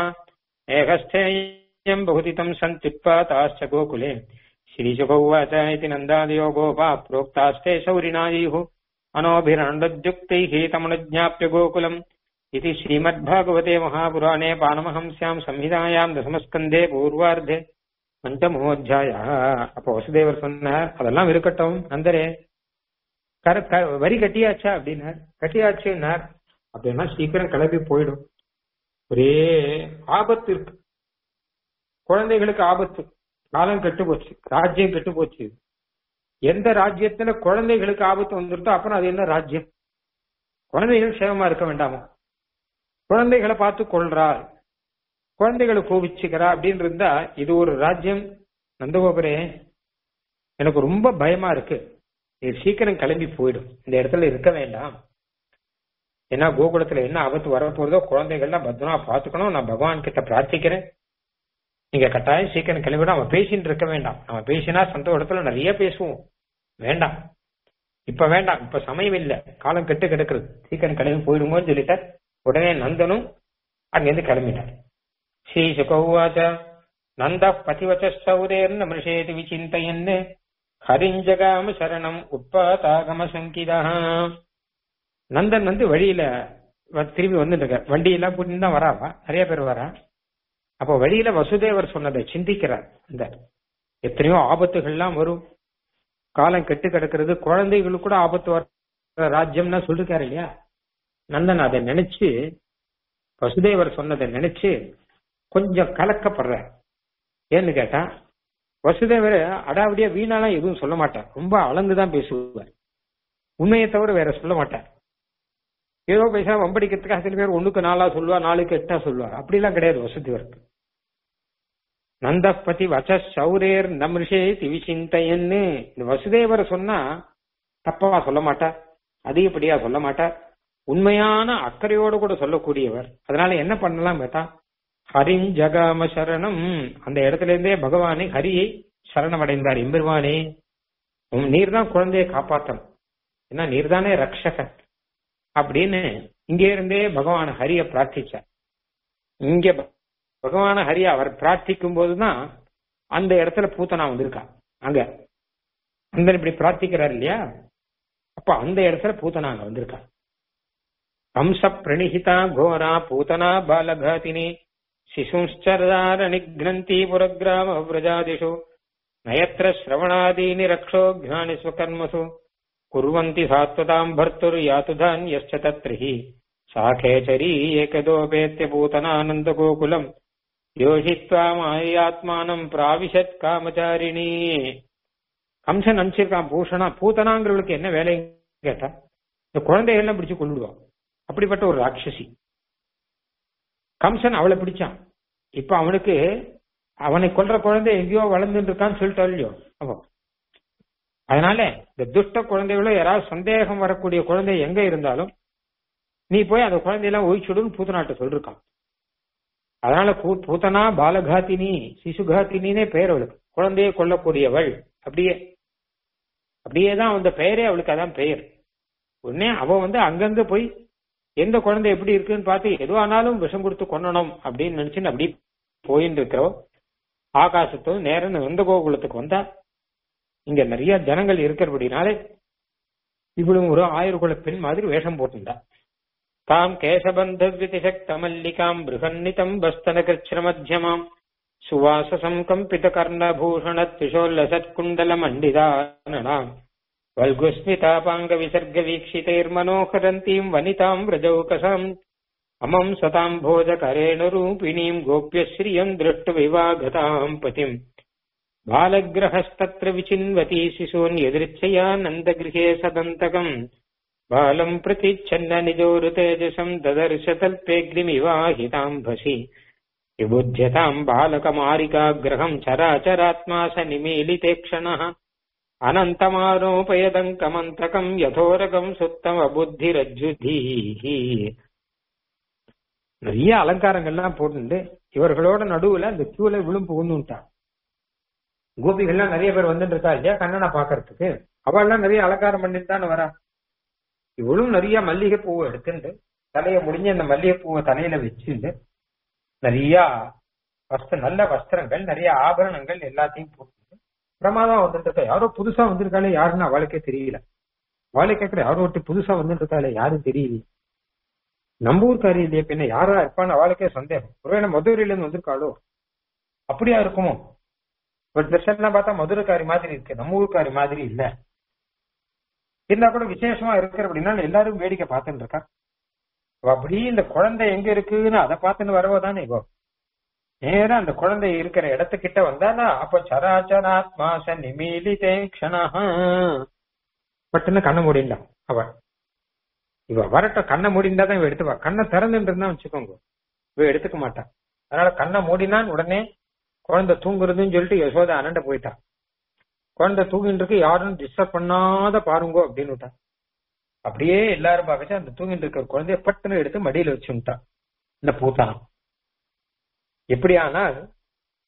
ஏகஸ்தேயம் बहुதிதம் சந்தித்பாதாश्च கோகுலே श्रीशुक उवाच इति नन्दादयो गोपा प्रोक्तास्ते शौरिणायुः अनोभिरण्डद्युक्तैः तमनुज्ञाप्य गोकुलम् इति श्रीमद्भागवते महापुराणे पानमहंस्याम् संहितायाम् दशमस्कन्दे पूर्वार्धे பஞ்சமோத்தியாயா அப்ப வசுதேவர் சொன்னார் அதெல்லாம் இருக்கட்டும் நந்தரே கர க- வரி கட்டியாச்சா அப்படின்னார் கட்டியாச்சுன்னார் அப்படின்னா சீக்கிரம் கிளம்பி போயிடும் ஒரே ஆபத்து இருக்கு குழந்தைகளுக்கு ஆபத்து காலம் கெட்டு போச்சு ராஜ்யம் கெட்டு போச்சு எந்த ராஜ்யத்துல குழந்தைகளுக்கு ஆபத்து வந்துருதோ அப்புறம் அது என்ன ராஜ்யம் குழந்தைகள் சேமமா இருக்க வேண்டாமா குழந்தைகளை பார்த்து கொள்றார் குழந்தைகளை கோபிச்சுக்கிறா அப்படின்னு இருந்தா இது ஒரு ராஜ்யம் நந்தகோபுரே எனக்கு ரொம்ப பயமா இருக்கு இது சீக்கிரம் கிளம்பி போயிடும் இந்த இடத்துல இருக்க வேண்டாம் ஏன்னா கோகுலத்துல என்ன ஆபத்து வரப்போறதோ குழந்தைகள்லாம் பத்திரமா பாத்துக்கணும் நான் பகவான் கிட்ட பிரார்த்திக்கிறேன் நீங்க கட்டாயம் சீக்கிரம் கிளம்பிடும் அவன் பேசிட்டு இருக்க வேண்டாம் நம்ம பேசினா சொந்த இடத்துல நிறைய பேசுவோம் வேண்டாம் இப்ப வேண்டாம் இப்ப சமயம் இல்ல காலம் கெட்டு கிடக்குறது சீக்கிரம் கிளம்பி போயிடுமோன்னு சொல்லிட்டார் உடனே நந்தனும் அங்கிருந்து கிளம்பினார் ஸ்ரீ சுகவாச்ச நந்த பதிவச்ச சௌரேர் நமஷேதி விசிந்தையன் ஹரிஞ்சகாம சரணம் உட்பாதாகம சங்கிதா நந்தன் வந்து வழியில வ- திரும்பி வந்துட்டு இருக்கார் வண்டியெல்லாம் கூட்டிட்டு தான் வராவா நிறைய பேர் வரா அப்போ வழியில வசுதேவர் சொன்னதை சிந்திக்கிறார் இந்த எத்தனையோ ஆபத்துகள்லாம் வரும் காலம் கெட்டு கிடக்கிறது குழந்தைகளுக்கு கூட ஆபத்து வர ராஜ்யம்னா சொல்லிருக்காரு இல்லையா நந்தன் அதை நினைச்சு வசுதேவர் சொன்னதை நினைச்சு கொஞ்சம் கலக்கப்படுறார் ஏன்னு கேட்டா வசுதேவர் அடாவடியா வீணாலாம் எதுவும் சொல்ல மாட்டார் ரொம்ப அளந்துதான் பேசுவார் உண்மையை தவிர வேற சொல்ல மாட்டார் ஏதோ பேசா வம்படிக்கிறதுக்காக சில பேர் ஒண்ணுக்கு நாலா சொல்லுவா நாலுக்கு எட்டா சொல்லுவார் அப்படிலாம் கிடையாது வசுதேவருக்கு நந்தபதி வச்ச சௌரேர் நம்ரிஷே திவிசிந்தையன்னு இந்த வசுதேவர் சொன்னா தப்பா சொல்ல மாட்டார் அதிகப்படியா சொல்ல மாட்டார் உண்மையான அக்கறையோடு கூட சொல்லக்கூடியவர் அதனால என்ன பண்ணலாம் கேட்டா ஹரிம் ஜகாம சரணம் அந்த இடத்துல இருந்தே பகவானை ஹரியை சரணமடைந்தார் எம்பெருமானே உம் நீர் தான் குழந்தையை காப்பாற்றணும் ஏன்னா நீர் தானே ரக்ஷகன் அப்படின்னு இங்கே இருந்தே பகவான் ஹரிய பிரார்த்திச்சார் இங்க பகவான ஹரிய அவர் பிரார்த்திக்கும் போதுதான் அந்த இடத்துல பூத்தனா வந்திருக்கா அங்க அந்த இப்படி பிரார்த்திக்கிறார் இல்லையா அப்ப அந்த இடத்துல பூத்தனா அங்க வந்திருக்கா ஹம்ச பிரணிஹிதா கோரா பூதனா பாலகாதினி சிசுஷ்சரதார நிக்னந்தி புரகிராம விரஜாதிஷு நயத்திர ஸ்ரவணாதீனி ரக்ஷோ ஜானி ஸ்வகர்மசு குர்வந்தி சாத்வதாம் பர்த்துர் யாத்துதான்யஸ்ச தத்ரிஹி சாகேச்சரி ஏகதோபேத்ய பூதனானந்த கோகுலம் யோஷித்வா மாயாத்மானம் பிராவிஷத் காமச்சாரிணி கம்சன் அனுப்பிச்சிருக்கான் பூஷணா பூதனாங்கிறவளுக்கு என்ன வேலை கேட்டா இந்த குழந்தைகள்லாம் பிடிச்சு கொள்ளுடுவான் அப்படிப்பட்ட ஒரு ராட்சசி கம்சன் அவளை பிடிச்சான் இப்ப அவனுக்கு அவனை கொல்ற குழந்தை எங்கேயோ வளர்ந்துட்டு இருக்கான்னு சொல்லிட்டு இல்லையோ அவன் அதனால இந்த துஷ்ட குழந்தைகளோ யாராவது சந்தேகம் வரக்கூடிய குழந்தை எங்க இருந்தாலும் நீ போய் அந்த குழந்தையெல்லாம் ஒழிச்சுடுன்னு பூத்தனாட்ட சொல்லிருக்கான் அதனால பூ- பூத்தனா பாலகாத்தினி சிசுகாத்தினினே பெயர் அவளுக்கு குழந்தையை கொல்லக்கூடியவள் அப்படியே அப்படியே தான் அந்த பெயரே அவளுக்கு அதான் பெயர் உடனே அவ வந்து அங்கங்க போய் எந்த குழந்தை எப்படி இருக்குன்னு பார்த்து எதுவானாலும் விஷம் கொடுத்து கொல்லணும் அப்படின்னு நினைச்சுன்னு அப்படி போயின்னு இருக்கிறோம் ஆகாசத்தோடு நேரம் நந்த கோகுலத்துக்கு வந்தா இங்க நிறைய ஜனங்கள் இருக்கிறபடினாலே இவளும் ஒரு ஆயிரகுல பெண் மாதிரி வேஷம் போட்டுண்டா தாம் கேசபந்த விதிசக்த மல்லிகாம் பிருகன்னிதம் பஸ்தன கிருச்சிர மத்தியமாம் சுவாசசம் கம்பித கர்ணபூஷண திஷோல்லசத்குண்டல மண்டிதானனாம் வல்குஸ்மிதாபாங்க விசர்க வீக்ஷிதைர்மனோகரந்தீம் வனிதாம் व्रजौकसाम् अमम् सताम् भोजकरेणुरूपिणीम् गोप्यश्रियम् दृष्टविवागताम् पतिम् बालग्रहस्तत्र विचिन्वती शिशून् यदृच्छया नन्दगृहे सदन्तकम् बालम् प्रतिच्छन्न निजोरुतेजसम् ददर्श तल्पेऽग्निमिवाहिताम्भसि विबुध्यताम् बालकमारिकाग्रहम् चराचरात्मा स निमीलिते क्षणः अनन्तमारोपयदङ्कमन्तकम् यथोरगम् சுத்தமபுத்திரஜுதீஹி நிறைய அலங்காரங்கள்லாம் போட்டு இவர்களோட நடுவுல அந்த கியூல விழும்பு புகுந்துட்டான் கோபிகள்லாம் நிறைய பேர் வந்துட்டு இருக்கா இல்லையா கண்ணனை பாக்குறதுக்கு அவள்லாம் நிறைய அலங்காரம் பண்ணிட்டு தானே வரா இவளும் நிறைய மல்லிகை பூவை எடுத்துட்டு தலைய முடிஞ்ச அந்த மல்லிகை பூவை தலையில வச்சுட்டு நிறைய வஸ்திர நல்ல வஸ்திரங்கள் நிறைய ஆபரணங்கள் எல்லாத்தையும் போட்டு பிரமாதம் வந்துட்டு இருக்கா யாரோ புதுசா வந்திருக்காளே யாருன்னு அவளுக்கே தெரியல அவளை கேட்கிற யாரோ ஒருத்தர் புதுசா வந்துட்டு இருக்காளே யாரும் தெரியல நம்ம ஊர்க்காரி இல்லையே பின்ன யாரா இருப்பான்னு அவளுக்கே சந்தேகம் ஒருவேளை மதுரையில இருந்து வந்திருக்காளோ அப்படியா இருக்குமோ பட் தர்ஷன்லாம் பார்த்தா மதுரைக்காரி மாதிரி இருக்கு நம்ம ஊர்க்காரி மாதிரி இல்ல இருந்தா கூட விசேஷமா இருக்கிற அப்படின்னா எல்லாரும் வேடிக்கை பார்த்துட்டு இருக்கா அவ அப்படியே இந்த குழந்தை எங்க இருக்குன்னு அதை பார்த்துன்னு வரவோ தானே இப்போ நேரா அந்த குழந்தை இருக்கிற இடத்துக்கிட்ட வந்தானா அப்ப சராச்சராத்மாச நிமீலிதே க்ஷணா பட்டுன்னு கண்ணை மூடிண்டான் அவ இவ வரட்டும் கண்ணை மூடிந்தா தான் இவ எடுத்துவா கண்ணை திறந்துட்டு இருந்தா வச்சுக்கோங்க இவ எடுத்துக்க மாட்டான் அதனால கண்ணை மூடினான் உடனே குழந்தை தூங்குறதுன்னு சொல்லிட்டு யசோதா அனண்ட போயிட்டா குழந்தை தூங்கிட்டு இருக்கு யாரும் டிஸ்டர்ப் பண்ணாத பாருங்கோ அப்படின்னு விட்டா அப்படியே எல்லாரும் பார்க்கச்சு அந்த தூங்கிட்டு இருக்கிற குழந்தைய பட்டுன்னு எடுத்து மடியில வச்சுட்டான் இந்த பூத்தானம் எப்படியானால்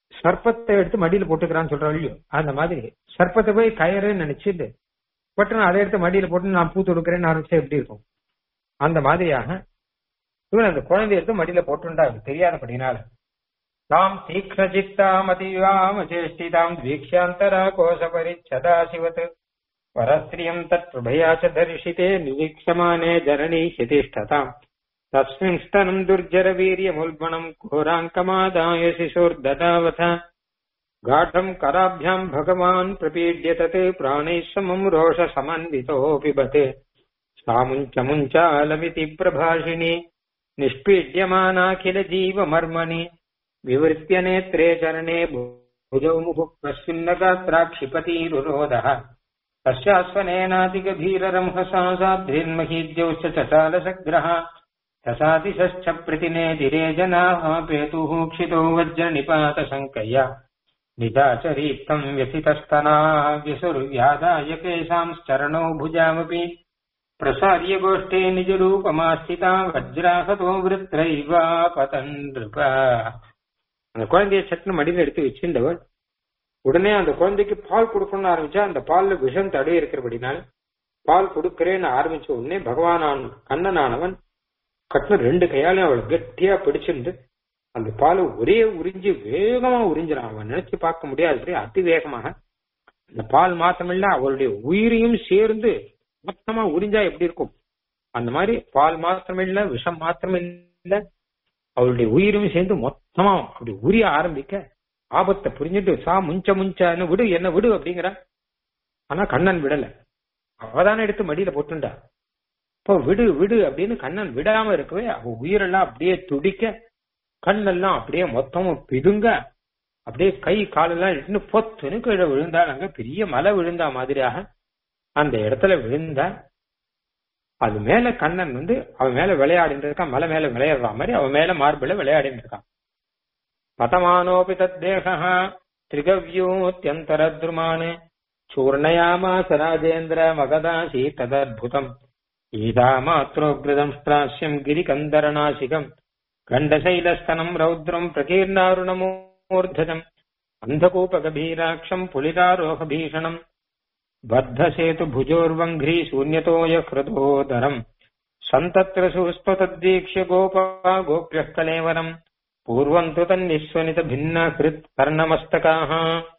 சர்ப்பத்தை எடுத்து மடியில போட்டுக்கிறான்னு சொல்றாள் இல்லையோ அந்த மாதிரி சர்ப்பத்தை போய் கயறுன்னு நினைச்சிட்டு பட்டு அதை எடுத்து மடியில போட்டு நான் பூ தொடுக்கிறேன்னு ஆரம்பிச்சா எப்படி இருக்கும் அந்த மாதிரியாக இவன் அந்த குழந்தைய எடுத்து மடியில போட்டுண்டா தெரியாதபடினால தாம் தீக்ஷித்தாம் அதிவாம சேஷ்டிதாம் தீக்ஷாந்தரா கோஷ பரிச்சதா சிவத் பரஸ்திரியம் தத் பிரபயாச்ச தரிசிதே நிவீக்ஷமானே ஜரணி சிதிஷ்டதாம் தஸ்மின் ஸ்தனம் துர்ஜர வீரியமுல்பணம் घोराङ्कमादाय शिशोर्ददावथ गाढम् कराभ्याम् भगवान् प्रपीड्य तत् प्राणैः समम् रोषसमन्वितोऽपि बत् सा मुञ्च मुञ्चालमिति प्रभाषिणी निष्पीड्यमानाखिल जीवमर्मणि विवृत्य नेत्रे चरणे भुजौ मुहुः प्रस्मिन्नगात्राक्षिपतिरुरोधः तस्यास्वनेनातिगभीररंहसा साध्वीन्महीद्यौश्च चचालसग्रः तसातिशश्च प्रतिनेदिरे जनाः पेतुः क्षितो वज्रनिपातशङ्कया निजाचरीत्तम् व्यथितस्तनाः विसुर्व्यादाय केषांश्चरणौ भुजामपि प्रसार्य गोष्ठे निजरूपमास्थिता वज्राहतो वृत्रैवा பதன் அந்த குழந்தைய சட்டுன்னு மடியில எடுத்து வச்சிருந்தவள் உடனே அந்த குழந்தைக்கு பால் கொடுக்கணும்னு ஆரம்பிச்சா அந்த பால்ல விஷம் தடவி இருக்கிறபடினால பால் கொடுக்கிறேன்னு ஆரம்பிச்ச உடனே பகவானான் கண்ணனானவன் கட்டின ரெண்டு கையாலையும் அவளை கெட்டியா பிடிச்சிருந்து அந்த பாலை ஒரே உறிஞ்சி வேகமா உறிஞ்சிறான் அவன் நினைச்சு பார்க்க முடியாது அதி வேகமாக அந்த பால் மாத்திரமில்ல அவளுடைய உயிரையும் சேர்ந்து மொத்தமா உறிஞ்சா எப்படி இருக்கும் அந்த மாதிரி பால் மாத்திரமில்ல விஷம் மாத்திரமில்ல அவளுடைய உயிரும் சேர்ந்து மொத்தமா அப்படி உரிய ஆரம்பிக்க ஆபத்தை புரிஞ்சுட்டு சா முஞ்ச முஞ்ச என்ன விடு என்ன விடு அப்படிங்கிற ஆனா கண்ணன் விடல அவதானே எடுத்து மடியில போட்டுண்டா இப்போ விடு விடு அப்படின்னு கண்ணன் விடாம இருக்கவே அவ உயிரெல்லாம் அப்படியே துடிக்க கண்ணெல்லாம் அப்படியே மொத்தமும் பிதுங்க அப்படியே கை காலெல்லாம் இட்டு பொத்துன்னு கீழே விழுந்தாள் அங்க பெரிய மலை விழுந்தா மாதிரியாக அந்த இடத்துல விழுந்தா அது மேல கண்ணன் வந்து அவன் மேல விளையாடிட்டு இருக்கான் மலை மேல விளையாடுற மாதிரி அவன் மேல மார்பிள விளையாடிட்டு இருக்கான் பதமானோபி தத்தேகா திரிகவ்யூத்தியந்தரத்ருமான் சூர்ணயாமாச ராஜேந்திர மகதாசி ததத்புதம் ஈதாமாத்ரோகிருதம் ஸ்திராஸ்யம் கிரிகந்தரநாசிகம் கண்டசைலஸ்தனம் ரௌத்ரம் பிரகீர்ணாருணமூர்धजम् अन्धकूपगभीराक्षम् पुलिरारोहभीषणम् बद्धसेतुभुजोर्वङ्घ्री शून्यतोय हृदोदरम् सन्तत्र सुस्त्वतद्वीक्ष्य गोपा गोप्यः कलेवरम् பூர்வம் து தன் நிஸ்வனித பின்ன கிருத் கர்ணமஸ்தகாக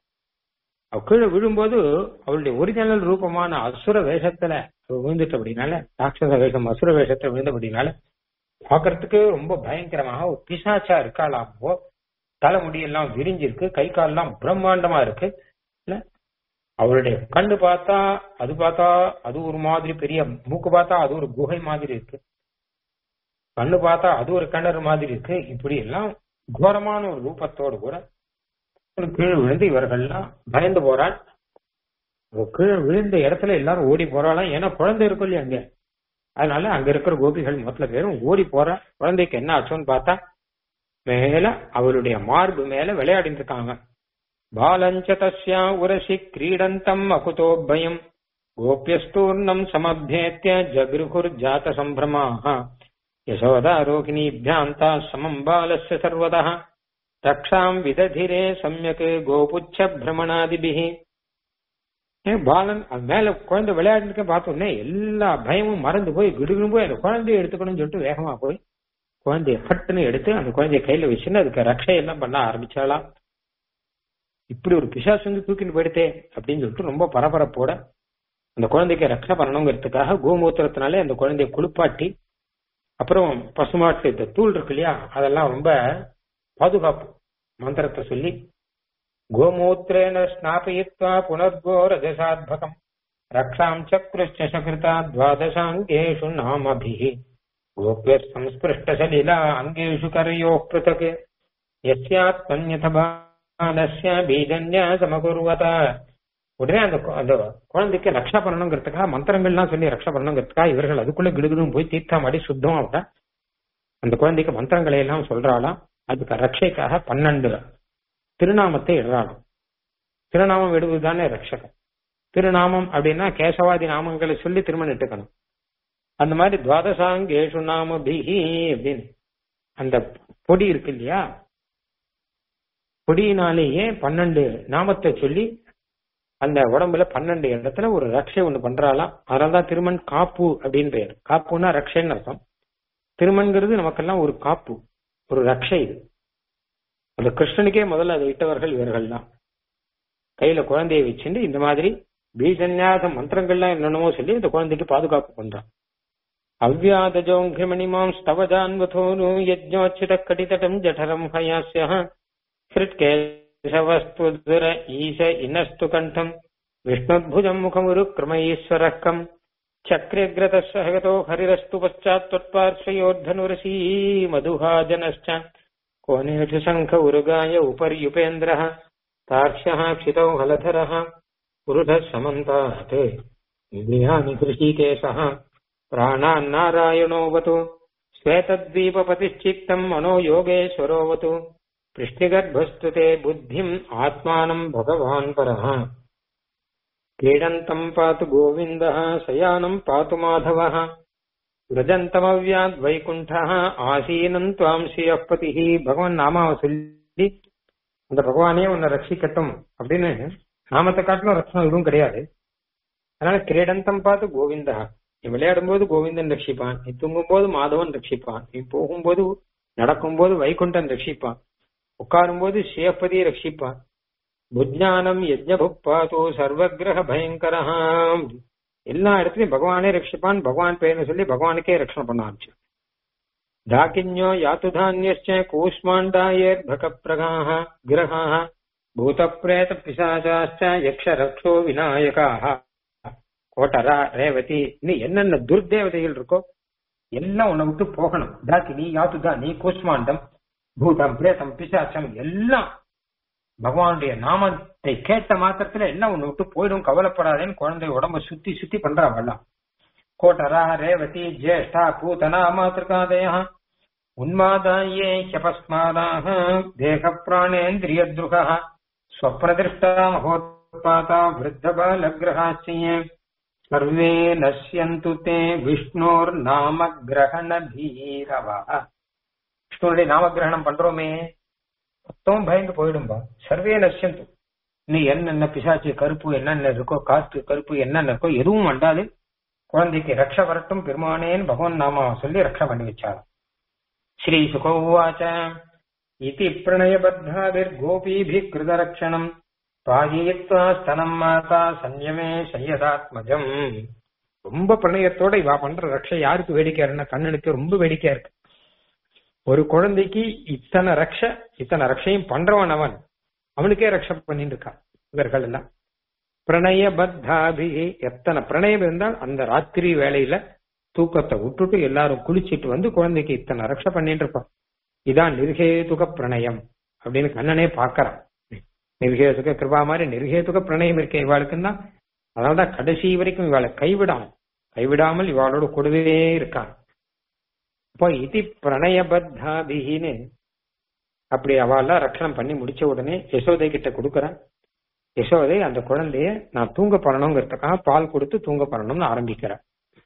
அவ கீழே விழும்போது அவளுடைய ஒரிஜினல் ரூபமான அசுர வேஷத்துல அவ விழுந்துட்டபடினால ராட்சச வேஷம் அசுர வேஷத்துல விழுந்தபடினால பாக்குறதுக்கு ரொம்ப பயங்கரமாக ஒரு பிசாச்சா இருக்காளாமோ தலைமுடியெல்லாம் விரிஞ்சிருக்கு கை காலெல்லாம் பிரம்மாண்டமா இருக்கு இல்ல அவளுடைய கண்ணு பார்த்தா அது பார்த்தா அது ஒரு மாதிரி பெரிய மூக்கு பார்த்தா அது ஒரு குகை மாதிரி இருக்கு கண்ணு பார்த்தா அது ஒரு கிணறு மாதிரி இருக்கு இப்படி எல்லாம் கோரமான ஒரு ரூபத்தோடு கூட கீழே விழுந்து இவர்கள்லாம் பயந்து போறாள் கீழே விழுந்த இடத்துல எல்லாரும் ஓடி போறாளாம் ஏன்னா குழந்தை இருக்கும் இல்லையா அங்க அதனால அங்க இருக்கிற கோபிகள் மொத்தல பேரும் ஓடி போறா குழந்தைக்கு என்ன ஆச்சோன்னு பார்த்தா மேல அவளுடைய மார்பு மேல விளையாடிட்டு இருக்காங்க பாலஞ்ச தஸ்யா உரசி கிரீடந்தம் அகுதோ பயம் கோபியஸ்தூர்ணம் சமபேத்திய ஜகிருகுர் ஜாத சம்பிரமாக யசோதாரோகிணீபியாந்தா சமம் பாலஸ்ய சர்வதः ரக்ஷாம் விததிரே சமயக் கோபுச்ச பிரமணாதிபிஹி பாலன் அது மேல குழந்தை விளையாடிருக்க பார்த்தோன்னே எல்லா பயமும் மறந்து போய் கிடுகிடும் போய் அந்த குழந்தைய எடுத்துக்கணும்னு சொல்லிட்டு வேகமா போய் குழந்தைய பட்டுன்னு எடுத்து அந்த குழந்தைய கையில வச்சுன்னு அதுக்கு ரக்ஷையெல்லாம் பண்ண ஆரம்பிச்சாலாம் இப்படி ஒரு பிசாசு வந்து தூக்கிட்டு போயிடுதே அப்படின்னு சொல்லிட்டு ரொம்ப பரபரப்போட அந்த குழந்தைக்கு ரக்ஷை பண்ணணுங்கிறதுக்காக கோமூத்திரத்தினாலே அந்த குழந்தைய குளிப்பாட்டி அப்புறம் பசுமாட்டு இந்த தூள் இருக்கு இல்லையா அதெல்லாம் ரொம்ப பாதுகாப்பு மந்திரத்தை சொல்லி கோமூத்திரேன ஸ்நாபயித்வா புனர்கோரஜசாத்பகம் ரக்ஷாம் சக்ருஷ்ட சகிருதா துவாதசாங்கேஷு நாமபிः கோபியர் சம்ஸ்பிருஷ்ட சலிலா அங்கேஷு கரையோ பிருத்தக் யஸ்யாத்மன்யத பாலஸ்ய பீஜன்யா சமகுர்வத உடனே அந்த அந்த குழந்தைக்கு ரக்ஷா பண்ணணுங்கிறதுக்காக மந்திரங்கள்லாம் சொல்லி ரக்ஷா பண்ணணுங்கிறதுக்காக இவர்கள் அதுக்குள்ள கிடுகிடும் போய் தீர்த்தாமடி சுத்தம் விட்டா அந்த குழந்தைக்கு மந்திரங்களை எல்லாம் சொல்றாளாம் அதுக்கு ரட்சைக்காக பன்னெண்டு திருநாமத்தை இடுறாளாம் திருநாமம் விடுவது தானே ரட்சகம் திருநாமம் அப்படின்னா கேசவாதி நாமங்களை சொல்லி திருமணம் இட்டுக்கணும் அந்த மாதிரி துவாதசாங்கேஷு நாம பிஹி அப்படின்னு அந்த பொடி இருக்கு இல்லையா கொடியினாலேயே பன்னெண்டு நாமத்தை சொல்லி அந்த உடம்புல பன்னெண்டு இடத்துல ஒரு ரக்ஷை ஒண்ணு பண்றாளாம் அதனாலதான் திருமண் காப்பு அப்படின்னு பெயர் காப்புன்னா ரக்ஷைன்னு அர்த்தம் திருமண்கிறது நமக்கெல்லாம் ஒரு காப்பு ஒரு ரக்ஷை இது அந்த கிருஷ்ணனுக்கே முதல்ல அதை இட்டவர்கள் இவர்கள் தான் கையில குழந்தையை வச்சுட்டு இந்த மாதிரி பீஜன்யாச மந்திரங்கள்லாம் என்னென்னமோ சொல்லி இந்த குழந்தைக்கு பாதுகாப்பு பண்றான் அவ்யாதஜோங்கிரமணிமாம் ஸ்தவஜான்வதோனு யஜ்ஞோச்சித கடிதடம் ஜடரம் ஹயாஸ்ய ஹிருட்கேசவஸ்துர ஈச இனஸ்து கண்டம் விஷ்ணுத்புஜம் முகமுரு கிரமஈஸ்வரக்கம் சக்ரேக்ரதஸ்ஸகதோ ஹரிரஸ்து பశ్చాத் त्वत्पार्श्वयोर्धनुरसी मधुहाजनश्च कोनेषु शङ्ख उरुगाय उपर्युपेन्द्रः तार्क्ष्यः क्षितौ हलधरः पुरुषः समन्तात् इन्द्रियाणि हृषीकेशः प्राणान्नारायणोऽवतु श्वेतद्वीपपतिश्चित्तम् मनो योगेश्वरोऽवतु पृष्टिगर्भस्तु ते बुद्धिम् आत्मानम् भगवान् परः क्रीडन्तम् पातु गोविन्दः शयानम् पातु माधवः விரஜந்தமவ்யாத் வைகுண்டா ஆசீனம் துவாம் ஸ்ரீயப்பதிஹி பகவான் நாமாவை சொல்லி அந்த பகவானே உன்னை ரட்சிக்கட்டும் அப்படின்னு நாமத்தை காட்டிலும் ரட்சணம் எதுவும் கிடையாது அதனால கிரீடந்தம் பார்த்து கோவிந்தா நீ விளையாடும் போது கோவிந்தன் ரட்சிப்பான் நீ தூங்கும் போது மாதவன் ரட்சிப்பான் நீ போகும்போது நடக்கும்போது வைகுண்டன் ரட்சிப்பான் உட்காரும் போது ஸ்ரீயப்பதியை ரட்சிப்பான் புஜ்ஞானம் யஜ்ஞபுக்பாதோ சர்வகிரக பயங்கரஹாம் எல்லா இடத்துலயும் பகவானே ரட்சிப்பான் பகவான் பேர்னு சொல்லி பகவானுக்கே ரட்சணை பண்ண ஆரம்பிச்சு தாக்கின்யோ யாத்துதான்யச்ச கூஷ்மாண்டாயேர் பிரகாக கிரகாக பூதப்பிரேத பிசாசாச்ச யக்ஷ ரக்ஷோ விநாயகாக கோட்டரா ரேவதி இன்னும் என்னென்ன துர்தேவதைகள் இருக்கோ எல்லாம் உன்னை விட்டு போகணும் தாக்கினி யாத்துதானி கூஷ்மாண்டம் பூதம் பிரேதம் பிசாசம் எல்லாம் பகவானுடைய நாமத்தை கேட்ட மாத்திரத்துல எல்லாம் உன்னை விட்டு போயிடும் கவலைப்படாதேன்னு குழந்தை உடம்ப சுத்தி சுத்தி பண்றாவெல்லாம் கோட்டரா ரேவதி ஜேஷ்டா பூதனா மாத்திருக்காதயா உன்மாதாயே ஹியபஸ்மாதாக தேக பிராணேந்திரிய துருகா ஸ்வப்னதிருஷ்டா மகோத்பாதா விருத்த பாலகிரகாச்சியே சர்வே நஷ்யந்து தே விஷ்ணோர் நாம கிரகண பீரவா விஷ்ணுடைய நாமகிரகணம் பண்றோமே மொத்தமும் பயந்து போயிடும்பா சர்வே நஷ்யந்து நீ என்னென்ன பிசாச்சு கருப்பு என்னென்ன இருக்கோ காத்து கருப்பு என்னென்ன இருக்கோ எதுவும் அண்டாது குழந்தைக்கு ரக்ஷ வரட்டும் பெருமானேன்னு பகவான் நாமா சொல்லி ரக்ஷ பண்ணி வச்சார் ஸ்ரீ சுகோவாச்ச இதி பிரணயபத்தாவிர் கோபீபி கிருத ரக்ஷணம் பாகியத்வா ஸ்தனம் மாதா சன்யமே சையதாத்மஜம் ரொம்ப பிரணயத்தோட இவா பண்ற ரக்ஷை யாருக்கு வேடிக்கையா இருக்குன்னா கண்ணனுக்கு ரொம்ப வேடிக்கையா இருக்கு ஒரு குழந்தைக்கு இத்தனை ரக்ஷ இத்தனை ரக்ஷையும் பண்றவன் அவன் அவனுக்கே ரக்ஷ பண்ணிட்டு இருக்கான் இவர்கள் எல்லாம் பிரணய பத்தாபி எத்தனை பிரணயம் இருந்தால் அந்த ராத்திரி வேலையில தூக்கத்தை விட்டுட்டு எல்லாரும் குளிச்சிட்டு வந்து குழந்தைக்கு இத்தனை ரக்ஷ பண்ணிட்டு இருப்பான் இதான் நிர்ஹேதுக பிரணயம் அப்படின்னு கண்ணனே பாக்கறான் நிர்ஹேதுக கிருபா மாதிரி நிர்ஹேதுக பிரணயம் இருக்கே இவாளுக்குன்னா அதனாலதான் கடைசி வரைக்கும் இவாளை கைவிடாமல் கைவிடாமல் இவாளோட கூடவே இருக்கான் இப்போ இது பிரணயபத்தாபின்னு அப்படி அவெல்லாம் ரட்சணம் பண்ணி முடிச்ச உடனே யசோதை கிட்ட கொடுக்கறான் யசோதை அந்த குழந்தைய நான் தூங்க பண்ணணுங்கிறதுக்காக பால் கொடுத்து தூங்க பண்ணணும்னு ஆரம்பிக்கிறார்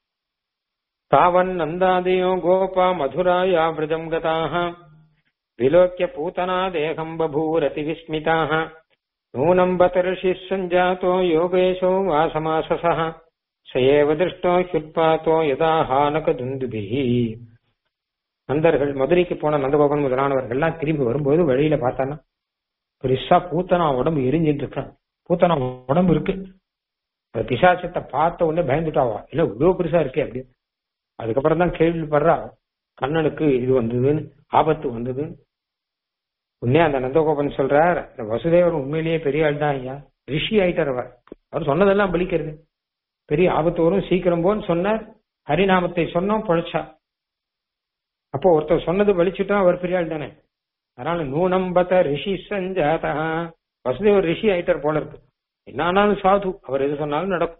தாவன் நந்தாதயோ கோபா மதுராயா விரஜம் கதாக விலோக்கிய பூதனா தேகம் பபூரதி விஸ்மிதாக நூனம் பதர்ஷி சஞ்சாத்தோ யோகேஷோ வாசமாசசः சயேவ திருஷ்டோ ஹுட்பாத்தோ யதா ஹானக துந்துபிஹி நந்தர்கள் மதுரைக்கு போன நந்தகோபன் முதலானவர்கள் எல்லாம் திரும்பி வரும்போது வழியில பார்த்தானா பெருசா பூத்தனா உடம்பு எரிஞ்சிட்டு இருக்கான் பூத்தனா உடம்பு இருக்கு அந்த பிசாசத்தை பார்த்த உடனே பயந்துட்டாவா இல்ல இவ்வளவு பெருசா இருக்கே அப்படி அதுக்கப்புறம் தான் கேள்விப்படுறா கண்ணனுக்கு இது வந்ததுன்னு ஆபத்து வந்தது உடனே அந்த நந்தகோபன் சொல்றார் இந்த வசுதேவர் உண்மையிலேயே பெரிய ஆள் தான் ஐயா ரிஷி ஆயிட்டார் அவர் அவர் சொன்னதெல்லாம் பலிக்கிறது பெரிய ஆபத்து வரும் சீக்கிரம் போன்னு சொன்னார் ஹரிநாமத்தை சொன்னோம் பொழைச்சா அப்போ ஒருத்தர் சொன்னது வலிச்சுட்டா அவர் பெரிய ஆள் தானே அதனால நூனம்பத ரிஷி சஞ்சாதா வசுதேவர் ரிஷி ஆயிட்டார் போல இருக்கு என்ன ஆனாலும் சாது அவர் எது சொன்னாலும் நடக்கும்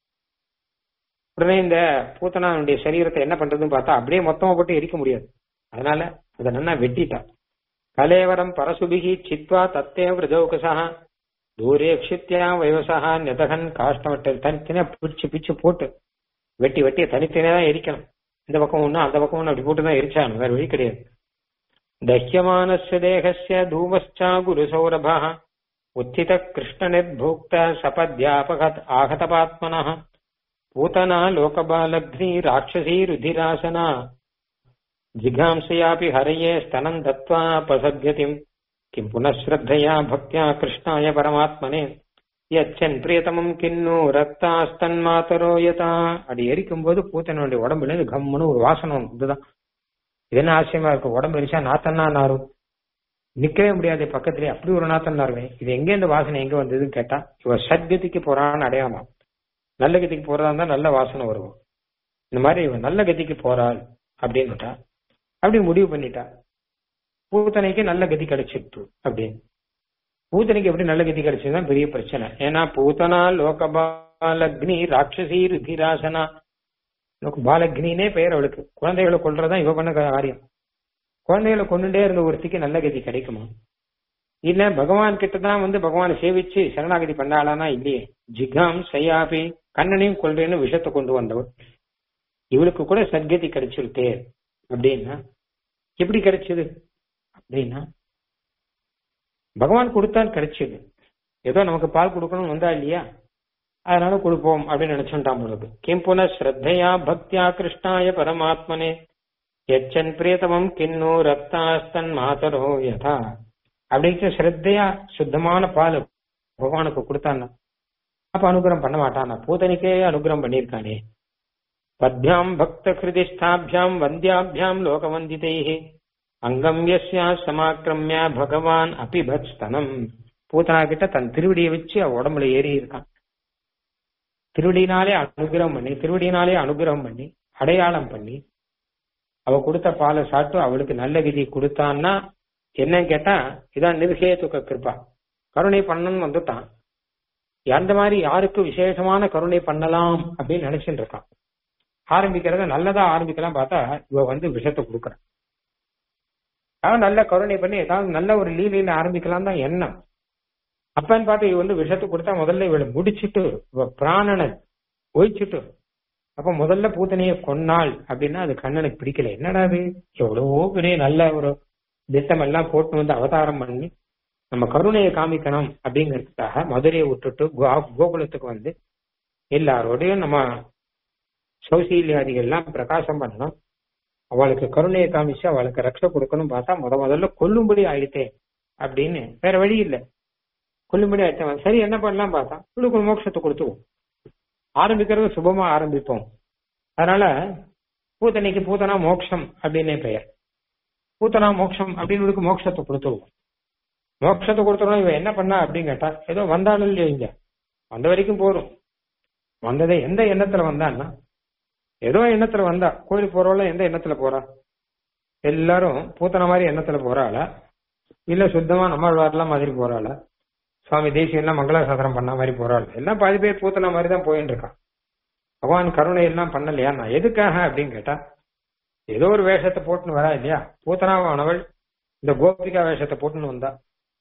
உடனே இந்த பூத்தனானுடைய சரீரத்தை என்ன பண்றதுன்னு பார்த்தா அப்படியே மொத்தமா போட்டு எரிக்க முடியாது அதனால அதை நல்லா வெட்டிட்டா கலேவரம் பரசுபிகி சித்வா தத்தே விரஜௌகசா தூரே க்ஷித்யா வயவசா நெதகன் காஷ்டமட்டை தனித்தனியா பிடிச்சு பிச்சு போட்டு வெட்டி வெட்டி தனித்தனியா தான் எரிக்கணும் இந்த பக்கம் ஒண்ணு அந்த பக்கம் ஒண்ணு அப்படி போட்டு தான் எரிச்சாகணும் வேற வழி கிடையாது दह्यमानस्य देहस्य धूमश्चा गुरुसौरभः उत्थितः कृष्णनिर्भोक्तः सपद्यापगत आहतपात्मनः पूतना लोकबालघ्नी राक्षसी रुधिरासना जिघांसयापि हरये स्तनम् दत्त्वा प्रसद्यतिम् किम् पुनः श्रद्धया भक्त्या कृष्णाय परमात्मने யச்சன் பிரியதமம் கிண்ணு ரக்தாஸ்தன்மாத்தரோ யதா அப்படி எரிக்கும் போது பூத்தனுடைய உடம்புல இருந்து கம்முன்னு ஒரு வாசனை வரும். இதுதான் இது என்ன ஆச்சரியமா இருக்கும் உடம்பு எரிச்சா நாத்தன்னா நாரும் நிக்கவே முடியாது பக்கத்துலயே அப்படி ஒரு நாத்தம் நாருவேன் இது எங்க இந்த வாசனை எங்க வந்ததுன்னு கேட்டா இவ சத்கதிக்கு போறான்னு அடையாளம் நல்ல கதிக்கு போறதா இருந்தா நல்ல வாசனை வரும் இந்த மாதிரி இவன் நல்ல கதிக்கு போறாள் அப்படின்னுட்டா அப்படி முடிவு பண்ணிட்டா பூத்தனைக்கு நல்ல கதி கிடைச்சிட்டு அப்படின்னு பூத்தனைக்கு எப்படி நல்ல கதி கிடைச்சதுதான் பெரிய பிரச்சனை ஏன்னா பூத்தனா லோகபாலக்னி ராட்சசி ருதிராசனா லோக பாலக்னினே பெயர் அவளுக்கு குழந்தைகளை கொல்றதுதான் இவ பண்ண காரியம் குழந்தைகளை கொண்டுட்டே இருந்த ஒருத்திக்கு நல்ல கதி கிடைக்குமா இல்ல பகவான் கிட்ட தான் வந்து பகவானை சேவிச்சு சரணாகதி பண்ணாளானா இல்லையே ஜிகாம் சையாபி கண்ணனையும் கொள்றேன்னு விஷத்தை கொண்டு வந்தவள் இவளுக்கு கூட சத்கதி கிடைச்சிருத்தே அப்படின்னா எப்படி கிடைச்சது அப்படின்னா பகவான் கொடுத்தான் கிடைச்சது ஏதோ நமக்கு பால் கொடுக்கணும் வந்தா இல்லையா அதனால கொடுப்போம் அப்படின்னு நினைச்சுட்டான் பொழுது கிம் புன ஸ்ரத்தையா பக்தியா கிருஷ்ணாய பரமாத்மனே எச்சன் பிரியதமம் கிண்ணு ரக்தாஸ்தன் மாதரோ யதா அப்படின்ட்டு ஸ்ரத்தையா சுத்தமான பால் பகவானுக்கு கொடுத்தான்னா அப்ப அனுகிரகம் பண்ண மாட்டானா பூதனிக்கே அனுகிரகம் பண்ணியிருக்கானே பத்யாம் பக்த ஹிருதிஷ்டாபியாம் வந்தியாபியாம் லோகவந்திதைஹி அங்கம் யஸ்யா சமாக்கிரமியா பகவான் அபிபத் ஸ்தனம் பூத்தனா கிட்ட தன் திருவடியை வச்சு அவ உடம்புல ஏறி இருக்கான் திருவடியினாலே அனுகிரகம் பண்ணி திருவடியினாலே அனுகிரகம் பண்ணி அடையாளம் பண்ணி அவ கொடுத்த பாலை சாப்பிட்டு அவளுக்கு நல்ல விதி கொடுத்தான்னா என்னன்னு கேட்டா இதான் நிர்ஹேதுக்க கிருப்பா கருணை பண்ணணும்னு வந்துட்டான் அந்த மாதிரி யாருக்கு விசேஷமான கருணை பண்ணலாம் அப்படின்னு நினைச்சுட்டு இருக்கான் ஆரம்பிக்கிறத நல்லதா ஆரம்பிக்கலாம் பார்த்தா இவ வந்து விஷத்தை கொடுக்குறான் அதான் நல்ல கருணை பண்ணி ஏதாவது நல்ல ஒரு லீலையில ஆரம்பிக்கலாம் தான் எண்ணம் அப்பன்னு பார்த்து இவ வந்து விஷத்தை கொடுத்தா முதல்ல இவளை முடிச்சிட்டு இவ பிராணனை ஒழிச்சிட்டு அப்ப முதல்ல பூத்தனைய கொன்னாள் அப்படின்னா அது கண்ணனுக்கு பிடிக்கல என்னடா அது எவ்வளவோ பெரிய நல்ல ஒரு திட்டம் எல்லாம் போட்டு வந்து அவதாரம் பண்ணி நம்ம கருணையை காமிக்கணும் அப்படிங்கிறதுக்காக மதுரையை விட்டுட்டு கோ- கோகுலத்துக்கு வந்து எல்லாரோடையும் நம்ம சௌசீல்யாதிகள் எல்லாம் பிரகாசம் பண்ணணும் அவளுக்கு கருணையை காமிச்சு அவளுக்கு ரக்ஷ கொடுக்கணும் பார்த்தா முத முதல்ல கொல்லும்படி ஆயிட்டே அப்படின்னு வேற வழி இல்ல கொல்லும்படி ஆயிட்டேன் சரி என்ன பண்ணலாம் பார்த்தா இவளுக்கு ஒரு மோட்சத்தை கொடுத்துவோம் ஆரம்பிக்கிறது சுபமா ஆரம்பிப்போம் அதனால பூத்தனைக்கு பூத்தனா மோட்சம் அப்படின்னே பெயர் பூத்தனா மோட்சம் அப்படின்னு இவளுக்கு மோட்சத்தை கொடுத்துருவோம் மோட்சத்தை கொடுத்துருவோம் இவன் என்ன பண்ணா அப்படின்னு கேட்டா ஏதோ வந்தாலும் இல்லையா இங்க வந்த வரைக்கும் போறோம் வந்ததே எந்த எண்ணத்துல வந்தான்னா ஏதோ எண்ணத்துல வந்தா கோயிலுக்கு போறவள எந்த எண்ணத்துல போறா எல்லாரும் பூத்தன மாதிரி எண்ணத்துல போறாளா இல்ல சுத்தமா நம்மாழ்வார்லாம் மாதிரி போறாளா சுவாமி தேசியம் எல்லாம் மங்களாசாசனம் பண்ண மாதிரி போறாள் எல்லாம் பாதி பேர் பூத்தன மாதிரி தான் போயின்னு இருக்கான் பகவான் கருணை எல்லாம் பண்ணலையா நான் எதுக்காக அப்படின்னு கேட்டா ஏதோ ஒரு வேஷத்தை போட்டுன்னு வரா இல்லையா பூத்தனாவானவள் இந்த கோபிகா வேஷத்தை போட்டுன்னு வந்தா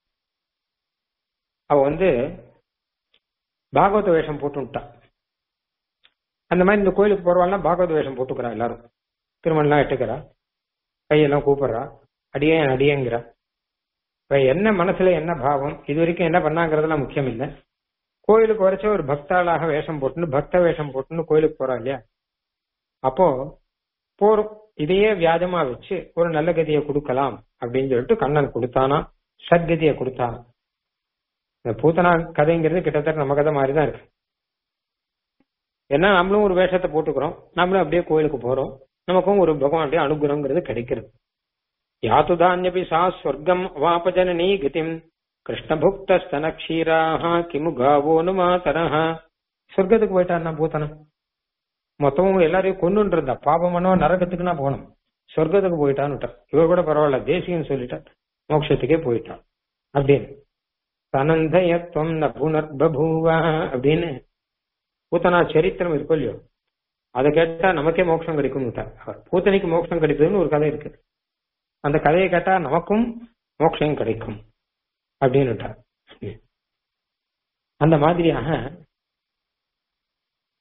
அவ வந்து பாகவத வேஷம் போட்டுட்டா அந்த மாதிரி இந்த கோயிலுக்கு போறவாள்னா பாகவத வேஷம் போட்டுக்கிறா எல்லாரும் திருமணம்லாம் எட்டுக்கிறா கையெல்லாம் கூப்பிடுறா அடியே அடியேங்கிறா இப்ப என்ன மனசுல என்ன பாவம் இது வரைக்கும் என்ன பண்ணாங்கிறதுலாம் முக்கியம் இல்லை கோயிலுக்கு வரைச்ச ஒரு பக்தாளாக வேஷம் போட்டுன்னு பக்த வேஷம் போட்டுன்னு கோயிலுக்கு போறா இல்லையா அப்போ போறோம் இதையே வியாஜமா வச்சு ஒரு நல்ல கதியை கொடுக்கலாம் அப்படின்னு சொல்லிட்டு கண்ணன் கொடுத்தானா சத்கதியை கொடுத்தானா இந்த பூத்தனா கதைங்கிறது கிட்டத்தட்ட நம்ம கதை மாதிரி தான் இருக்கு ஏன்னா நம்மளும் ஒரு வேஷத்தை போட்டுக்கிறோம் நம்மளும் அப்படியே கோயிலுக்கு போறோம் நமக்கும் ஒரு பகவானுடைய அனுகிரகங்கிறது கிடைக்கிறது யாத்துதான்யபி சா ஸ்வர்க்கம் வாபஜனனீ கதிம் கிருஷ்ணபுக்த ஸ்தன க்ஷீராக கிமு காவோனு மாதரஹ சொர்க்கத்துக்கு போயிட்டான்னா பூத்தனம் மொத்தமும் எல்லாரையும் கொண்டுட்டு இருந்தா பாபம் பண்ணவா நரகத்துக்குன்னா போகணும் சொர்க்கத்துக்கு போயிட்டான்னு விட்டான் இவர் கூட பரவாயில்ல தேசியம் சொல்லிட்டான் மோட்சத்துக்கே போயிட்டான் அப்படின்னு தனந்தயத்துவம் ந புனர்பூவா அப்படின்னு பூத்தனா சரித்திரம் இருக்கும் இல்லையோ அதை கேட்டா நமக்கே மோட்சம் கிடைக்கும் அவர் பூத்தனைக்கு மோட்சம் கிடைத்ததுன்னு ஒரு கதை இருக்கு அந்த கதையை கேட்டா நமக்கும் மோட்சம் கிடைக்கும் அப்படின்னு அந்த மாதிரியாக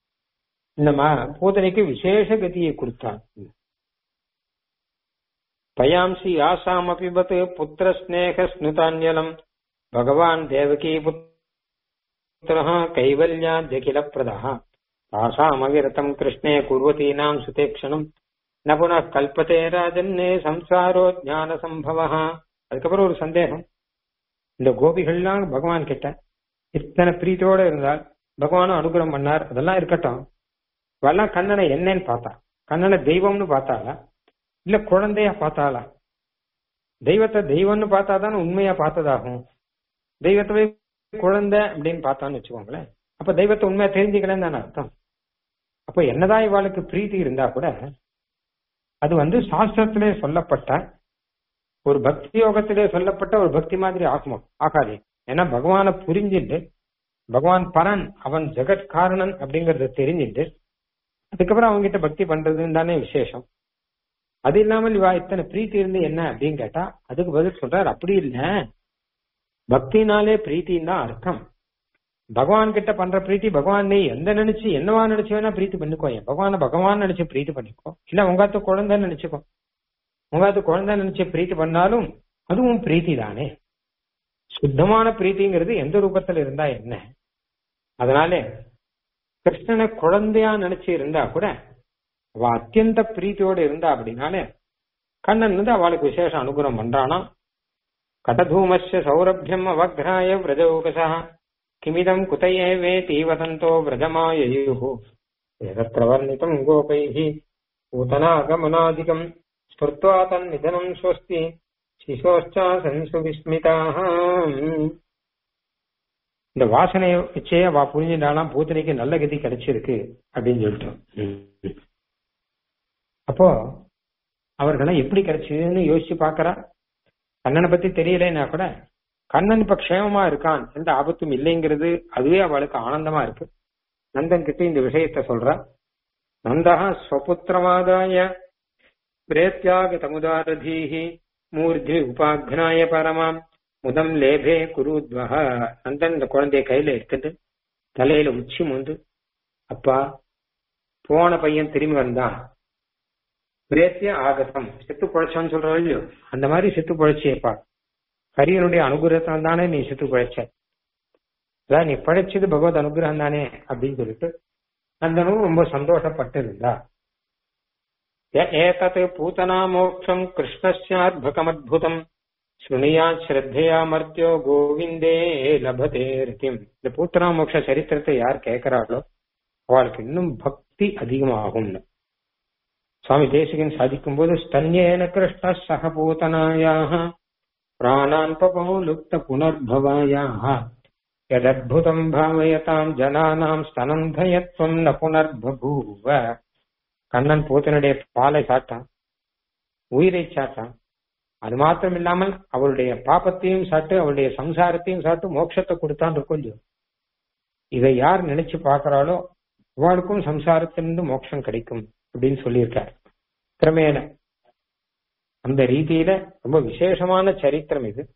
இந்த மா பூத்தனைக்கு விசேஷ கதியை கொடுத்தார் பயாம்சி ஆசாமபிபத் புத்திர ஸ்நேக ஸ்னுதான்யலம் பகவான் தேவகி புத்திரः कैवल्याद्यखिलप्रदः तासामविरतम् कृष्णे कुर्वतीनाम् सुतेक्षणम् न पुनः கல்பத்தே ராஜன்னே சம்சாரோ ஞான சம்பவः அதுக்கப்புறம் ஒரு சந்தேகம் இந்த கோபிகள்லாம் பகவான் கிட்ட இத்தனை பிரீத்தியோட இருந்தால் பகவானும் அனுகிரகம் பண்ணார் அதெல்லாம் இருக்கட்டும் இவெல்லாம் கண்ணனை என்னன்னு பார்த்தா கண்ணனை தெய்வம்னு பார்த்தாளா இல்ல குழந்தையா பார்த்தாளா தெய்வத்தை தெய்வம்னு பார்த்தாதான் உண்மையா பார்த்ததாகும் தெய்வத்தவே குழந்தை அப்படின்னு பார்த்தான்னு வச்சுக்கோங்களேன் அப்ப தெய்வத்தை உண்மையா தெரிஞ்சுக்கலன்னு தானே அர்த்தம் அப்ப என்னதான் இவாளுக்கு பிரீத்தி இருந்தா கூட அது வந்து சாஸ்திரத்திலே சொல்லப்பட்ட ஒரு பக்தி யோகத்திலே சொல்லப்பட்ட ஒரு பக்தி மாதிரி ஆகுமோ ஆகாது ஏன்னா பகவானை புரிஞ்சுட்டு பகவான் பரன் அவன் ஜெகத் காரணன் அப்படிங்கறத தெரிஞ்சுட்டு அதுக்கப்புறம் அவங்க கிட்ட பக்தி பண்றதுன்னு தானே விசேஷம் அது இல்லாமல் இவா இத்தனை பிரீத்தி இருந்து என்ன அப்படின்னு கேட்டா அதுக்கு பதில் சொல்றாரு அப்படி இல்ல பக்தினாலே பிரீத்தின்னு தான் அர்த்தம் பகவான் கிட்ட பண்ற பிரீத்தி பகவான் நீ எந்த நினைச்சு என்னவா நினைச்சு வேணா பிரீத்தி பண்ணிக்கோ என் பகவான பகவான் நினைச்சு பிரீத்தி பண்ணிக்கோ இல்ல உங்காத்து குழந்தை நினைச்சுக்கோ உங்காத்து குழந்தை நினைச்சு பிரீத்தி பண்ணாலும் அதுவும் பிரீத்தி தானே சுத்தமான பிரீத்திங்கிறது எந்த ரூபத்துல இருந்தா என்ன அதனால கிருஷ்ணனை குழந்தையா நினைச்சு இருந்தா கூட அவ அத்தியந்த பிரீத்தியோட இருந்தா அப்படின்னாலே கண்ணன் வந்து அவளுக்கு விசேஷ அனுகிரகம் பண்றானா கடதூமஸ்ய சௌரபியம் அவக்ராய விரஜௌகசா கிமிதம் குதையே வேதி வதந்தோ விரஜமாயயுः எதத்திர வர்ணிதம் கோபைः பூதனாகமனாதிகம் ஸ்மிருத்வா தன்னிதனம் ஸ்வஸ்தி சிசோஷ்டாசன்சு விஸ்மிதாக இந்த வாசனையை வச்சே அவ புரிஞ்சுட்டாலாம் பூத்தனைக்கு நல்ல கதி கிடைச்சிருக்கு அப்படின்னு சொல்லிட்டோம் அப்போ அவர்களெல்லாம் எப்படி கிடைச்சதுன்னு யோசிச்சு பாக்குறா கண்ணனை பத்தி தெரியலன்னா கூட கண்ணன் இப்ப க்ஷேமமா இருக்கான் எந்த ஆபத்தும் இல்லைங்கிறது அதுவே அவளுக்கு ஆனந்தமா இருக்கு நந்தன் கிட்ட இந்த விஷயத்த சொல்றா நந்தா ஸ்வபுத்திரமாதாய பிரேத்யாகதமுதாரதீஹி மூர்த்தி உபாக்னாய பரமாம் முதம் லேபே குருத்வஹ நந்தன் இந்த குழந்தைய கையில எடுத்துட்டு தலையில உச்சி முந்து அப்பா போன பையன் திரும்பி வந்தான் பிரேத்திய ஆகதம் செத்து பொழைச்சான்னு சொல்றோம் இல்லையோ அந்த மாதிரி செத்து பொழைச்சியப்பா ஹரியனுடைய அனுகிரகத்தால் தானே நீ செத்து பிழைச்ச அதான் நீ பிழைச்சது பகவத் அனுகிரகம் தானே அப்படின்னு சொல்லிட்டு நந்தனும் ரொம்ப சந்தோஷப்பட்டு இருந்தா ஏதத் பூதனா மோட்சம் கிருஷ்ணஸ்யாத்பகமத்புதம் ஸ்ருணியா ஸ்ரத்தையா மர்த்தியோ கோவிந்தே லபதே ரத்தியம் இந்த பூத்தனா மோட்ச சரித்திரத்தை யார் கேட்கிறாளோ அவளுக்கு இன்னும் பக்தி அதிகமாகும்னு சுவாமி தேசிகன் சாதிக்கும் போது ஸ்தன்யேன கிருஷ்ண சகபூதனாயாக பிராணான் பபோ லுப்த புனர்பவாயாக யதத்புதம் பாவயதாம் ஜனானாம் ஸ்தனந்தயத்வம் ந புனர்பூவ கண்ணன் பூத்தனுடைய பாலை சாட்டான் உயிரை சாட்டான் அது மாத்திரம் இல்லாமல் அவளுடைய பாப்பத்தையும் சாட்டு அவளுடைய சம்சாரத்தையும் சாட்டு மோட்சத்தை கொடுத்தான் இருக்கும் இல்லையோ இதை யார் நினைச்சு பாக்குறாளோ அவளுக்கும் சம்சாரத்திலிருந்து மோட்சம் கிடைக்கும் அப்படின்னு சொல்லியிருக்கார் கிரமேண அந்த ரீதியில ரொம்ப விசேஷமான சரித்திரம் இது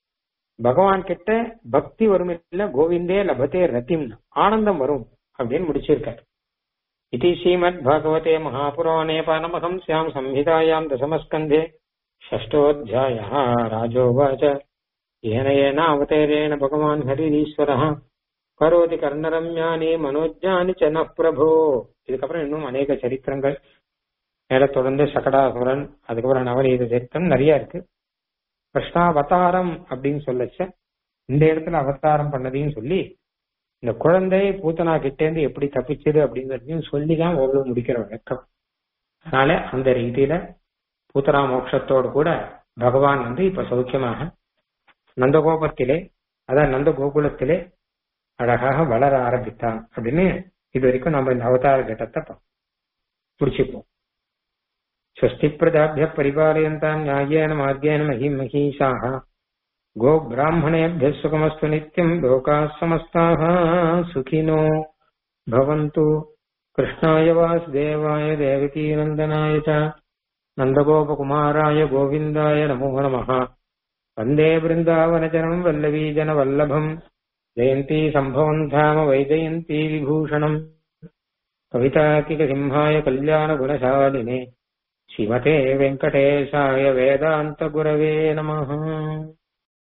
பகவான் கிட்ட பக்தி வரும் இல்ல கோவிந்தே லபத்தே ரத்திம் ஆனந்தம் வரும் அப்படின்னு முடிச்சிருக்கார் இது ஸ்ரீமத் பாகவதே மகாபுராணே பானமகம் சியாம் சம்ஹிதாயாம் தசமஸ்கந்தே षष्ठोऽध्याय राजोवाच येन येनावतेरेण भगवान् हरिरीश्वरः கரோதி கர்ணரம்யானி மனோஜானி ச ந பிரபோ இதுக்கப்புறம் இன்னும் அநேக சரித்திரங்கள் மேல தொடர்ந்து சகடாசுரன் அதுக்கப்புறம் நவநீத சரித்திரம் நிறைய இருக்கு கிருஷ்ணாவதாரம் அப்படின்னு சொல்லச்ச இந்த இடத்துல அவதாரம் பண்ணதையும் சொல்லி இந்த குழந்தை பூத்தனா கிட்டேந்து எப்படி தப்பிச்சது அப்படிங்கறதையும் சொல்லிதான் ஓரளவு முடிக்கிற வழக்கம் அதனால அந்த ரீதியில பூத்தனா மோட்சத்தோடு கூட பகவான் வந்து இப்ப சௌக்கியமாக நந்தகோபத்திலே அதான் நந்த கோகுலத்திலே அழகாக வளர ஆரம்பித்தான் அப்படின்னு இது வரைக்கும் நம்ம இந்த அவதார கட்டத்தை புடிச்சுப்போம் ஸ்வஸ்தி பிரதாபிய பரிபாலயந்தாம் நியாயேன மார்கேன மகிம் மகீஷாக கோ பிராமணேபிய சுகமஸ்து நித்தியம் லோகா சமஸ்தாக சுகினோ பவந்து கிருஷ்ணாய வாசுதேவாய தேவகீ நந்தனாய ச நந்தகோபகுமாராய கோவிந்தாய நமோ நமः வந்தே பிருந்தாவனஜனம் வல்லவீஜன வல்லபம் ஜெயந்தி சம்பவம் தாம வைஜயந்தி விபூஷணம் கவிதாக்கிக சிம்ஹாய கல்யாண குணசாலினே ஸ்ரீமதே வெங்கடேஷாய வேதாந்த குரவே நமः